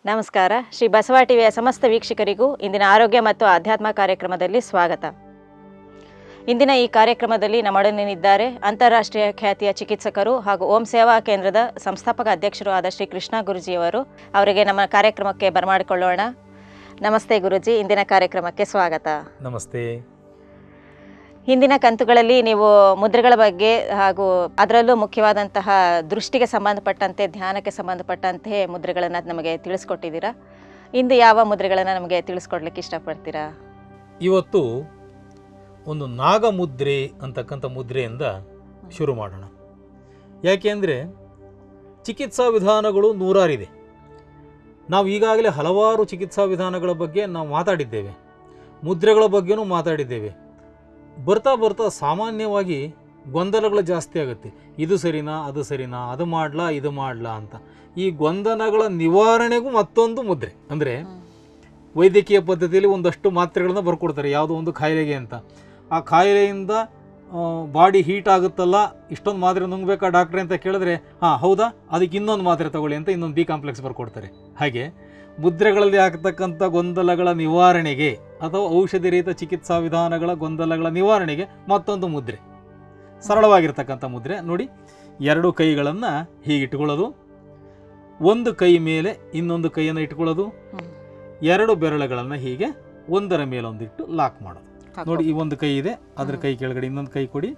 ನಮಸ್ಕಾರ ಶ್ರೀ ಬಸವ ಟಿವಿಯ ಸಮಸ್ತ ವೀಕ್ಷಕರಿಗೂ ಇಂದಿನ ಆರೋಗ್ಯ ಮತ್ತು ಆಧ್ಯಾತ್ಮ ಕಾರ್ಯಕ್ರಮದಲ್ಲಿ ಸ್ವಾಗತ ಇಂದಿನ ಈ ಕಾರ್ಯಕ್ರಮದಲ್ಲಿ ನಮ್ಮೊಡನಿದ್ದಾರೆ ಅಂತಾರಾಷ್ಟ್ರೀಯ ಖ್ಯಾತಿಯ ಚಿಕಿತ್ಸಕರು ಹಾಗೂ ಓಂ ಸೇವಾ ಕೇಂದ್ರದ ಸಂಸ್ಥಾಪಕ ಅಧ್ಯಕ್ಷರು ಆದ ಶ್ರೀ ಕೃಷ್ಣ ಗುರುಜಿಯವರು ಅವರಿಗೆ ನಮ್ಮ ಕಾರ್ಯಕ್ರಮಕ್ಕೆ ಬರಮಾಡಿಕೊಳ್ಳೋಣ ನಮಸ್ತೆ ಗುರುಜಿ ಇಂದಿನ ಕಾರ್ಯಕ್ರಮಕ್ಕೆ ಸ್ವಾಗತ ನಮಸ್ತೆ ಹಿಂದಿನ ಕಂತುಗಳಲ್ಲಿ ನೀವು ಮುದ್ರೆಗಳ ಬಗ್ಗೆ ಹಾಗೂ ಅದರಲ್ಲೂ ಮುಖ್ಯವಾದಂತಹ ದೃಷ್ಟಿಗೆ ಸಂಬಂಧಪಟ್ಟಂತೆ ಧ್ಯಾನಕ್ಕೆ ಸಂಬಂಧಪಟ್ಟಂತೆ ಮುದ್ರೆಗಳನ್ನು ನಮಗೆ ತಿಳಿಸ್ಕೊಟ್ಟಿದ್ದೀರಾ ಇಂದು ಯಾವ ಮುದ್ರೆಗಳನ್ನು ನಮಗೆ ತಿಳಿಸ್ಕೊಡ್ಲಿಕ್ಕೆ ಇಷ್ಟಪಡ್ತೀರಾ ಇವತ್ತು ಒಂದು ನಾಗಮುದ್ರೆ ಅಂತಕ್ಕಂಥ ಮುದ್ರೆಯಿಂದ ಶುರು ಮಾಡೋಣ ಯಾಕೆಂದರೆ ಚಿಕಿತ್ಸಾ ವಿಧಾನಗಳು ನೂರಾರಿದೆ ನಾವು ಈಗಾಗಲೇ ಹಲವಾರು ಚಿಕಿತ್ಸಾ ವಿಧಾನಗಳ ಬಗ್ಗೆ ನಾವು ಮಾತಾಡಿದ್ದೇವೆ ಮುದ್ರೆಗಳ ಬಗ್ಗೆನೂ ಮಾತಾಡಿದ್ದೇವೆ ಬರ್ತಾ ಬರ್ತಾ ಸಾಮಾನ್ಯವಾಗಿ ಗೊಂದಲಗಳು ಜಾಸ್ತಿ ಆಗುತ್ತೆ ಇದು ಸರಿನಾ ಅದು ಸರಿನಾ ಅದು ಮಾಡ್ಲಾ ಇದು ಮಾಡ್ಲಾ ಅಂತ ಈ ಗೊಂದಲಗಳ ನಿವಾರಣೆಗೂ ಮತ್ತೊಂದು ಮುದ್ರೆ ಅಂದರೆ ವೈದ್ಯಕೀಯ ಪದ್ಧತಿಯಲ್ಲಿ ಒಂದಷ್ಟು ಮಾತ್ರೆಗಳನ್ನ ಬರ್ಕೊಡ್ತಾರೆ ಯಾವುದೋ ಒಂದು ಕಾಯಿಲೆಗೆ ಅಂತ ಆ ಕಾಯಿಲೆಯಿಂದ ಬಾಡಿ ಹೀಟ್ ಆಗುತ್ತಲ್ಲ ಇಷ್ಟೊಂದು ಮಾತ್ರೆ ನುಂಗ್ಬೇಕಾ ಡಾಕ್ಟ್ರೆ ಅಂತ ಕೇಳಿದ್ರೆ ಹಾಂ ಹೌದಾ ಅದಕ್ಕೆ ಇನ್ನೊಂದು ಮಾತ್ರೆ ತಗೊಳ್ಳಿ ಅಂತ ಇನ್ನೊಂದು ಬಿ ಕಾಂಪ್ಲೆಕ್ಸ್ ಬರ್ಕೊಡ್ತಾರೆ ಹಾಗೆ ಮುದ್ರೆಗಳಲ್ಲಿ ಆಗ್ತಕ್ಕಂಥ ಗೊಂದಲಗಳ ನಿವಾರಣೆಗೆ ಅಥವಾ ಔಷಧಿ ರಹಿತ ಚಿಕಿತ್ಸಾ ವಿಧಾನಗಳ ಗೊಂದಲಗಳ ನಿವಾರಣೆಗೆ ಮತ್ತೊಂದು ಮುದ್ರೆ ಸರಳವಾಗಿರ್ತಕ್ಕಂಥ ಮುದ್ರೆ ನೋಡಿ ಎರಡು ಕೈಗಳನ್ನು ಹೀಗೆ ಇಟ್ಕೊಳ್ಳೋದು ಒಂದು ಕೈ ಮೇಲೆ ಇನ್ನೊಂದು ಕೈಯನ್ನು ಇಟ್ಕೊಳ್ಳೋದು ಹ್ಮ್. ಎರಡು ಬೆರಳುಗಳನ್ನು ಹೀಗೆ ಒಂದರ ಮೇಲೊಂದಿಟ್ಟು ಲಾಕ್ ಮಾಡೋದು ನೋಡಿ ಈ ಒಂದು ಕೈ ಇದೆ ಅದ್ರ ಹ್ಮ್. ಕೈ ಕೆಳಗಡೆ ಇನ್ನೊಂದು ಕೈ ಕೊಡಿ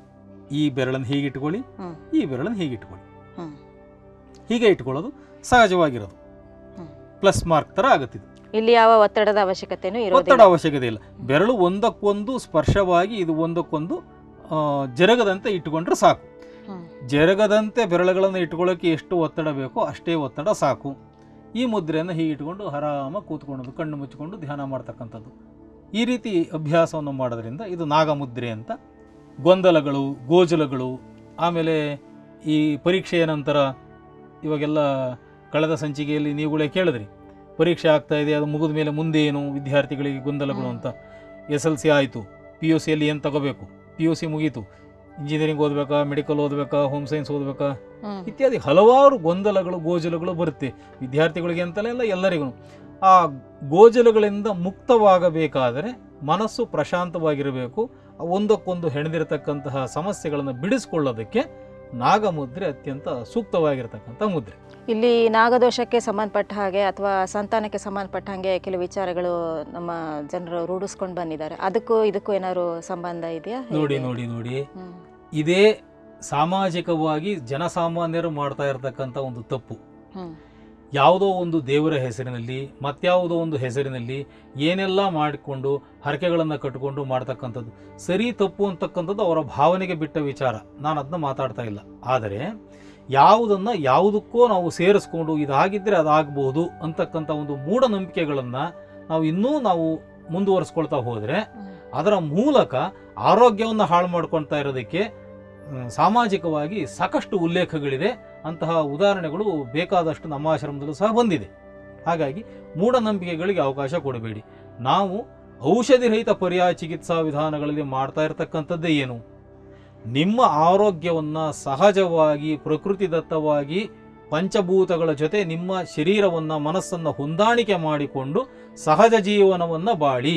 ಈ ಬೆರಳನ್ನು ಹೀಗೆ ಇಟ್ಕೊಳ್ಳಿ ಹ್ಮ್. ಈ ಬೆರಳನ್ನು ಹೀಗೆ ಇಟ್ಕೊಳ್ಳಿ ಹ್ಮ್. ಹೀಗೆ ಇಟ್ಕೊಳ್ಳೋದು ಸಹಜವಾಗಿರೋದು ಹ್ಮ್. ಪ್ಲಸ್ ಮಾರ್ಕ್ ಥರ ಆಗುತ್ತಿದೆ ಇಲ್ಲಿ ಯಾವ ಒತ್ತಡದ ಅವಶ್ಯಕತೆನೂ ಒತ್ತಡ ಇರೋದಿಲ್ಲ ಅವಶ್ಯಕತೆ ಇಲ್ಲ ಬೆರಳು ಒಂದಕ್ಕೊಂದು ಸ್ಪರ್ಶವಾಗಿ ಇದು ಒಂದಕ್ಕೊಂದು ಆ, ಜರಗದಂತೆ ಇಟ್ಟುಕೊಂಡ್ರೆ ಸಾಕು ಹ್ಮ್. ಜರಗದಂತೆ ಬೆರಳುಗಳನ್ನು ಇಟ್ಕೊಳ್ಳೋಕೆ ಎಷ್ಟು ಒತ್ತಡ ಬೇಕೋ ಅಷ್ಟೇ ಒತ್ತಡ ಸಾಕು ಈ ಮುದ್ರೆಯನ್ನು ಹೀಗೆ ಇಟ್ಕೊಂಡು ಆರಾಮಾಗಿ ಕೂತ್ಕೊಳ್ಳೋದು ಕಣ್ಣು ಮುಚ್ಚಿಕೊಂಡು ಧ್ಯಾನ ಮಾಡ್ತಕ್ಕಂಥದ್ದು ಈ ರೀತಿ ಅಭ್ಯಾಸವನ್ನು ಮಾಡೋದ್ರಿಂದ ಇದು ನಾಗಮುದ್ರೆ ಅಂತ ಗೊಂದಲಗಳು ಗೋಜಲಗಳು ಆಮೇಲೆ ಈ ಪರೀಕ್ಷೆಯ ನಂತರ ಇವಾಗೆಲ್ಲ ಕಳೆದ ಸಂಚಿಕೆಯಲ್ಲಿ ನೀವುಗಳೇ ಕೇಳಿದ್ರಿ ಪರೀಕ್ಷೆ ಆಗ್ತಾ ಇದೆ ಅದು ಮುಗಿದ ಮೇಲೆ ಮುಂದೆ ಏನು ವಿದ್ಯಾರ್ಥಿಗಳಿಗೆ ಗೊಂದಲಗಳು ಹ್ಮ್. ಅಂತ ಎಸ್ ಎಲ್ ಸಿ ಆಯಿತು ಪಿ ಯು ಸಿಯಲ್ಲಿ ಏನು ತಗೋಬೇಕು ಪಿ ಯು ಸಿ ಮುಗೀತು ಇಂಜಿನಿಯರಿಂಗ್ ಓದಬೇಕಾ ಮೆಡಿಕಲ್ ಓದಬೇಕಾ ಹೋಮ್ ಸೈನ್ಸ್ ಓದಬೇಕಾ ಹ್ಮ್. ಇತ್ಯಾದಿ ಹಲವಾರು ಗೊಂದಲಗಳು ಗೋಜಲಗಳು ಬರುತ್ತೆ ವಿದ್ಯಾರ್ಥಿಗಳಿಗೆ ಅಂತಲೇ ಅಲ್ಲ ಎಲ್ಲರಿಗೂ ಆ ಗೋಜಲಗಳಿಂದ ಮುಕ್ತವಾಗಬೇಕಾದರೆ ಮನಸ್ಸು ಪ್ರಶಾಂತವಾಗಿರಬೇಕು ಆ ಒಂದಕ್ಕೊಂದು ಹೆಣೆದಿರತಕ್ಕಂತಹ ಸಮಸ್ಯೆಗಳನ್ನು ಬಿಡಿಸ್ಕೊಳ್ಳೋದಕ್ಕೆ ನಾಗಮುದ್ರೆ ಅತ್ಯಂತ ಸೂಕ್ತವಾಗಿರತಕ್ಕಂಥ ಮುದ್ರೆ ಇಲ್ಲಿ ನಾಗದೋಷಕ್ಕೆ ಸಂಬಂಧಪಟ್ಟ ಹಾಗೆ ಅಥವಾ ಸಂತಾನಕ್ಕೆ ಸಂಬಂಧಪಟ್ಟ ಹಾಗೆ ಕೆಲವು ವಿಚಾರಗಳು ನಮ್ಮ ಜನರು ರೂಢಿಸ್ಕೊಂಡು ಬಂದಿದ್ದಾರೆ ಅದಕ್ಕೂ ಇದಕ್ಕೂ ಏನಾದ್ರು ಸಂಬಂಧ ಇದೆಯಾ ಹೇಗೆ? ನೋಡಿ ನೋಡಿ ನೋಡಿ ಹ್ಮ್. ಇದೇ ಸಾಮಾಜಿಕವಾಗಿ ಜನಸಾಮಾನ್ಯರು ಮಾಡ್ತಾ ಇರತಕ್ಕಂಥ ಒಂದು ತಪ್ಪು ಹ್ಮ್. ಯಾವುದೋ ಒಂದು ದೇವರ ಹೆಸರಿನಲ್ಲಿ ಮತ್ಯಾವುದೋ ಒಂದು ಹೆಸರಿನಲ್ಲಿ ಏನೆಲ್ಲ ಮಾಡಿಕೊಂಡು ಹರಕೆಗಳನ್ನು ಕಟ್ಟಿಕೊಂಡು ಮಾಡ್ತಕ್ಕಂಥದ್ದು ಸರಿ ತಪ್ಪು ಅಂತಕ್ಕಂಥದ್ದು ಅವರ ಭಾವನೆಗೆ ಬಿಟ್ಟ ವಿಚಾರ ನಾನು ಅದನ್ನ ಮಾತಾಡ್ತಾ ಇಲ್ಲ ಆದರೆ ಯಾವುದನ್ನು ಯಾವುದಕ್ಕೋ ನಾವು ಸೇರಿಸ್ಕೊಂಡು ಇದಾಗಿದ್ದರೆ ಅದಾಗಬಹುದು ಅಂತಕ್ಕಂಥ ಒಂದು ಮೂಢನಂಬಿಕೆಗಳನ್ನು ನಾವು ಇನ್ನೂ ನಾವು ಮುಂದುವರಿಸ್ಕೊಳ್ತಾ ಹೋದರೆ ಹ್ಮ್. ಅದರ ಮೂಲಕ ಆರೋಗ್ಯವನ್ನು ಹಾಳು ಮಾಡ್ಕೊಳ್ತಾ ಇರೋದಕ್ಕೆ ಮ್, ಸಾಮಾಜಿಕವಾಗಿ ಸಾಕಷ್ಟು ಉಲ್ಲೇಖಗಳಿದೆ ಅಂತಹ ಉದಾಹರಣೆಗಳು ಬೇಕಾದಷ್ಟು ನಮ್ಮ ಆಶ್ರಮದಲ್ಲೂ ಸಹ ಬಂದಿದೆ ಹಾಗಾಗಿ ಮೂಢನಂಬಿಕೆಗಳಿಗೆ ಅವಕಾಶ ಕೊಡಬೇಡಿ ನಾವು ಔಷಧಿ ರಹಿತ ಪರ್ಯಾಯ ಚಿಕಿತ್ಸಾ ವಿಧಾನಗಳಲ್ಲಿ ಮಾಡ್ತಾ ಇರತಕ್ಕಂಥದ್ದೇ ಏನು ನಿಮ್ಮ ಆರೋಗ್ಯವನ್ನು ಸಹಜವಾಗಿ ಪ್ರಕೃತಿದತ್ತವಾಗಿ ಪಂಚಭೂತಗಳ ಜೊತೆ ನಿಮ್ಮ ಶರೀರವನ್ನು ಮನಸ್ಸನ್ನು ಹೊಂದಾಣಿಕೆ ಮಾಡಿಕೊಂಡು ಸಹಜ ಜೀವನವನ್ನು ಬಾಳಿ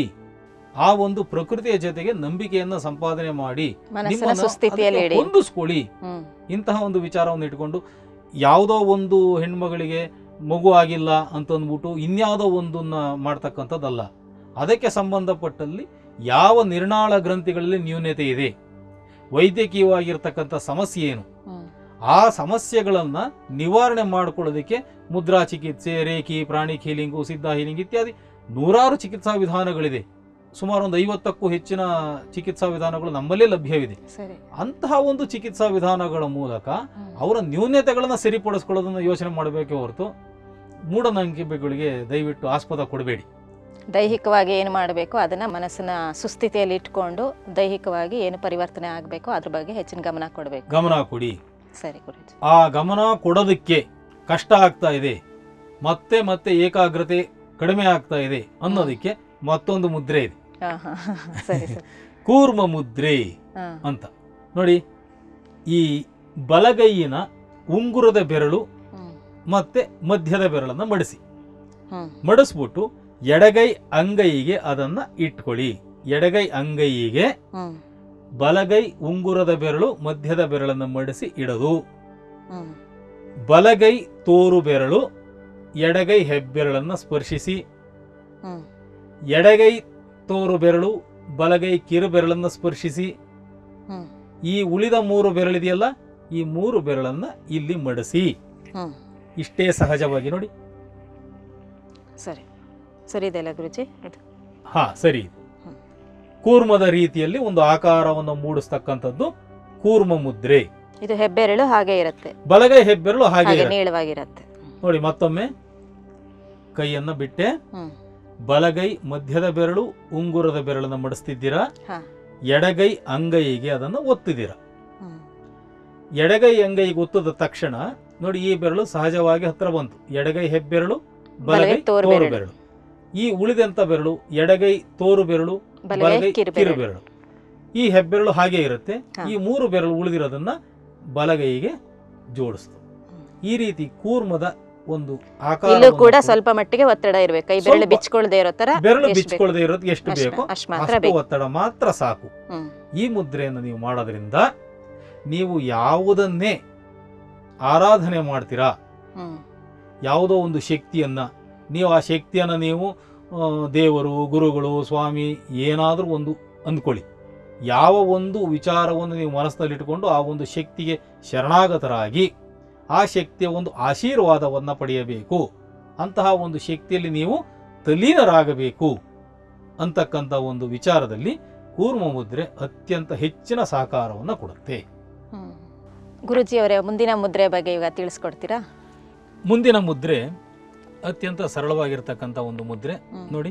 ಆ ಒಂದು ಪ್ರಕೃತಿಯ ಜೊತೆಗೆ ನಂಬಿಕೆಯನ್ನು ಸಂಪಾದನೆ ಮಾಡಿ ಮನಸ್ಸಿನ ನಿಮ್ಮನ್ನ ಸುಸ್ಥಿತಿಯಲ್ಲಿ ಅದಕ್ಕೆ ಇಡಿ ಹೊಂದಿಸ್ಕೊಳ್ಳಿ ಹ್ಮ್. ಇಂತಹ ಒಂದು ವಿಚಾರವನ್ನು ಇಟ್ಕೊಂಡು ಯಾವುದೋ ಒಂದು ಹೆಣ್ಮಗಳಿಗೆ ಮಗು ಆಗಿಲ್ಲ ಅಂತಂದ್ಬಿಟ್ಟು ಇನ್ಯಾವುದೋ ಒಂದನ್ನ ಮಾಡ್ತಕ್ಕಂಥದ್ದಲ್ಲ ಅದಕ್ಕೆ ಸಂಬಂಧಪಟ್ಟಲ್ಲಿ ಯಾವ ನಿರ್ನಾಳ ಗ್ರಂಥಿಗಳಲ್ಲಿ ನ್ಯೂನತೆ ಇದೆ ವೈದ್ಯಕೀಯವಾಗಿರ್ತಕ್ಕಂಥ ಸಮಸ್ಯೆ ಏನು ಹ್ಮ್. ಆ ಸಮಸ್ಯೆಗಳನ್ನು ನಿವಾರಣೆ ಮಾಡಿಕೊಳ್ಳೋದಕ್ಕೆ ಮುದ್ರಾ ಚಿಕಿತ್ಸೆ ರೇಖಿ ಪ್ರಾಣಿಕ್ ಹೀಲಿಂಗು ಸಿದ್ಧ ಹೀಲಿಂಗ್ ಇತ್ಯಾದಿ ನೂರಾರು ಚಿಕಿತ್ಸಾ ವಿಧಾನಗಳಿದೆ ಸುಮಾರು ಒಂದು ಐವತ್ತಕ್ಕೂ ಹೆಚ್ಚಿನ ಚಿಕಿತ್ಸಾ ವಿಧಾನಗಳು ನಮ್ಮಲ್ಲೇ ಲಭ್ಯವಿದೆ ಸರಿ ಅಂತಹ ಒಂದು ಚಿಕಿತ್ಸಾ ವಿಧಾನಗಳ ಮೂಲಕ ಹ್ಮ್. ಅವರ ನ್ಯೂನ್ಯತೆಗಳನ್ನು ಸರಿಪಡಿಸ್ಕೊಳ್ಳೋದನ್ನು ಯೋಚನೆ ಮಾಡಬೇಕೇ ಹೊರತು ಮೂಢನಂಬಿಕೆಗಳಿಗೆ ದಯವಿಟ್ಟು ಆಸ್ಪದ ಕೊಡಬೇಡಿ ದೈಹಿಕವಾಗಿ ಏನು ಮಾಡಬೇಕು ಅದನ್ನ ಮನಸ್ಸಿನ ಸುಸ್ಥಿತಿಯಲ್ಲಿ ಇಟ್ಕೊಂಡು ದೈಹಿಕವಾಗಿ ಏನು ಪರಿವರ್ತನೆ ಆಗಬೇಕು ಅದ್ರ ಬಗ್ಗೆ ಹೆಚ್ಚಿನ ಗಮನ ಕೊಡಬೇಕು ಗಮನ ಕೊಡಿ ಸರಿ ಗುರುಜಿ ಆ ಗಮನ ಕೊಡೋದಕ್ಕೆ ಕಷ್ಟ ಆಗ್ತಾ ಇದೆ ಮತ್ತೆ ಮತ್ತೆ ಏಕಾಗ್ರತೆ ಕಡಿಮೆ ಆಗ್ತಾ ಇದೆ ಅನ್ನೋದಕ್ಕೆ ಮತ್ತೊಂದು ಮುದ್ರೆ ಇದೆ ಹಾ ಹಾ ಸರಿ ಸರಿ ಕೂರ್ಮ ಮುದ್ರೆ ಹಾ ಅಂತ ನೋಡಿ ಈ ಬಲಗೈಯಿನ ಉಂಗುರದ ಬೆರಳು ಹ್ಮ್ ಮತ್ತೆ ಮಧ್ಯದ ಬೆರಳನ್ನು ಮಡಿಸಿ ಹ್ಮ್ ಮಡಿಸ್ಬಿಟ್ಟು ಎಡಗೈ ಅಂಗೈಗೆ ಅದನ್ನ ಇಟ್ಕೊಳ್ಳಿ ಎಡಗೈ ಅಂಗೈಗೆ ಹ್ಮ್ ಬಲಗೈ ಉಂಗುರದ ಬೆರಳು ಮಧ್ಯದ ಬೆರಳನ್ನು ಮಡಿಸಿ ಇಡದು ಹ್ಮ್ ಬಲಗೈ ತೋರು ಬೆರಳು ಎಡಗೈ ಹೆಬ್ಬೆರಳನ್ನು ಸ್ಪರ್ಶಿಸಿ ಹ್ಮ್ ಎಡಗೈ ತೋರು ಬೆರಳು ಬಲಗೈ ಕಿರು ಬೆರಳನ್ನು ಸ್ಪರ್ಶಿಸಿ ಹ್ಮ್ ಈ ಉಳಿದ ಮೂರು ಬೆರಳಿದೆಯಲ್ಲ ಈ ಮೂರು ಬೆರಳನ್ನ ಇಲ್ಲಿ ಮಡಿಸಿ ಹ್ಮ್ ಇಷ್ಟೇ ಸಹಜವಾಗಿ ನೋಡಿ ಸರಿ ಸರಿ ಇದೆಯಲ್ಲ ಗುರುಜಿ ಇದು ಹಾ ಸರಿ ಹ್ಮ್. ಕೂರ್ಮದ ರೀತಿಯಲ್ಲಿ ಒಂದು ಆಕಾರವನ್ನು ಮೂಡಿಸ್ತಕ್ಕಂಥದ್ದು ಕೂರ್ಮ ಮುದ್ರೆ ಇದು ಹೆಬ್ಬೆರಳು ಹಾಗೆ ಇರುತ್ತೆ ಬಲಗೈ ಹೆಬ್ಬೆರಳು ಹಾಗೆ ಹಾಗೆ ಇರುತ್ತೆ. ನೀಳವಾಗಿರುತ್ತೆ ನೋಡಿ ಮತ್ತೊಮ್ಮೆ ಕೈಯನ್ನ ಬಿಟ್ಟೆ ಹ್ಮ್ ಬಲಗೈ ಮಧ್ಯದ ಬೆರಳು ಉಂಗುರದ ಬೆರಳನ್ನು ಮಡಿಸ್ತಿದ್ದೀರಾ ಹಾ ಎಡಗೈ ಅಂಗೈಗೆ ಅದನ್ನು ಒತ್ತಿದ್ದೀರಾ ಹ್ಮ್ ಎಡಗೈ ಅಂಗೈಗೆ ಒತ್ತದ ತಕ್ಷಣ ನೋಡಿ ಈ ಬೆರಳು ಸಹಜವಾಗಿ ಹತ್ರ ಬಂತು ಎಡಗೈ ಹೆಬ್ಬೆರಳು ಬಲಗೈ ತೋರು ತೋರು ಬೆರಳು. ಬೆರಳು ಈ ಉಳಿದಂತ ಬೆರಳು ಎಡಗೈ ತೋರು ಬೆರಳು ಬಲಗೈ ಕಿರು ಕಿರು ಬೆರಳು ಬೆರಳು ಈ ಹೆಬ್ಬೆರಳು ಹಾಗೆ ಇರುತ್ತೆ ಹಾ. ಈ ಮೂರು ಬೆರಳು ಉಳಿದಿರೋದನ್ನ ಬಲಗೈಗೆ ಜೋಡಿಸ್ತು ಹ್ಮ್. ಈ ರೀತಿ ಕೂರ್ಮದ ಒಂದು ಇಲ್ಲೂ ಆಕಾರ ಕೂಡ ಸ್ವಲ್ಪ ಮಟ್ಟಿಗೆ ಒತ್ತಡ ಇರ್ಬೇಕು ಕೈ ಬೆರಳು ಸ್ವಲ್ಪ. ಬಿಚ್ಕೊಳ್ದೇ ಇರೋ ತರ ಬೆರಳು ಎಷ್ಟ್ ಬೇಕು? ಬಿಚ್ಕೊಳ್ಳದೆ ಇರೋದು ಎಷ್ಟು ಅಷ್ಟ್- ಬೇಕೋ ಅಷ್ಟ್ ಮಾತ್ರ ಅಷ್ಟು ಬೇಕು ಒತ್ತಡ ಮಾತ್ರ ಸಾಕು ಹ್ಮ್ ಈ ಮುದ್ರೆಯನ್ನು ನೀವು ಮಾಡೋದ್ರಿಂದ ನೀವು ಯಾವುದನ್ನೇ ಆರಾಧನೆ ಮಾಡ್ತೀರಾ ಹ್ಮ್ ಯಾವುದೋ ಒಂದು ಶಕ್ತಿಯನ್ನ ನೀವು ಆ ಶಕ್ತಿಯನ್ನ ನೀವು ಆ, ದೇವರು ಗುರುಗಳು ಸ್ವಾಮಿ ಏನಾದರೂ ಒಂದು ಅಂದ್ಕೊಳ್ಳಿ ಯಾವ ಒಂದು ವಿಚಾರವನ್ನು ನೀವು ಮನಸ್ಸಿನಲ್ಲಿಟ್ಟುಕೊಂಡು ಆ ಒಂದು ಶಕ್ತಿಗೆ ಶರಣಾಗತರಾಗಿ ಆ ಶಕ್ತಿಯ ಒಂದು ಆಶೀರ್ವಾದವನ್ನು ಪಡೆಯಬೇಕು ಅಂತಹ ಒಂದು ಶಕ್ತಿಯಲ್ಲಿ ನೀವು ತಲೀನರಾಗಬೇಕು ಅಂತಕ್ಕಂಥ ಒಂದು ವಿಚಾರದಲ್ಲಿ ಕೂರ್ಮ ಮುದ್ರೆ ಅತ್ಯಂತ ಹೆಚ್ಚಿನ ಸಹಕಾರವನ್ನು ಕೊಡುತ್ತೆ ಹ್ಮ್ ಗುರುಜಿ ಅವರೇ ಮುಂದಿನ ಮುದ್ರೆ ಬಗ್ಗೆ ಈಗ ತಿಳಿಸ್ಕೊಡ್ತೀರಾ ಮುಂದಿನ ಮುದ್ರೆ ಅತ್ಯಂತ ಸರಳವಾಗಿರ್ತಕ್ಕಂಥ ಒಂದು ಮುದ್ರೆ ಹ್ಮ್. ನೋಡಿ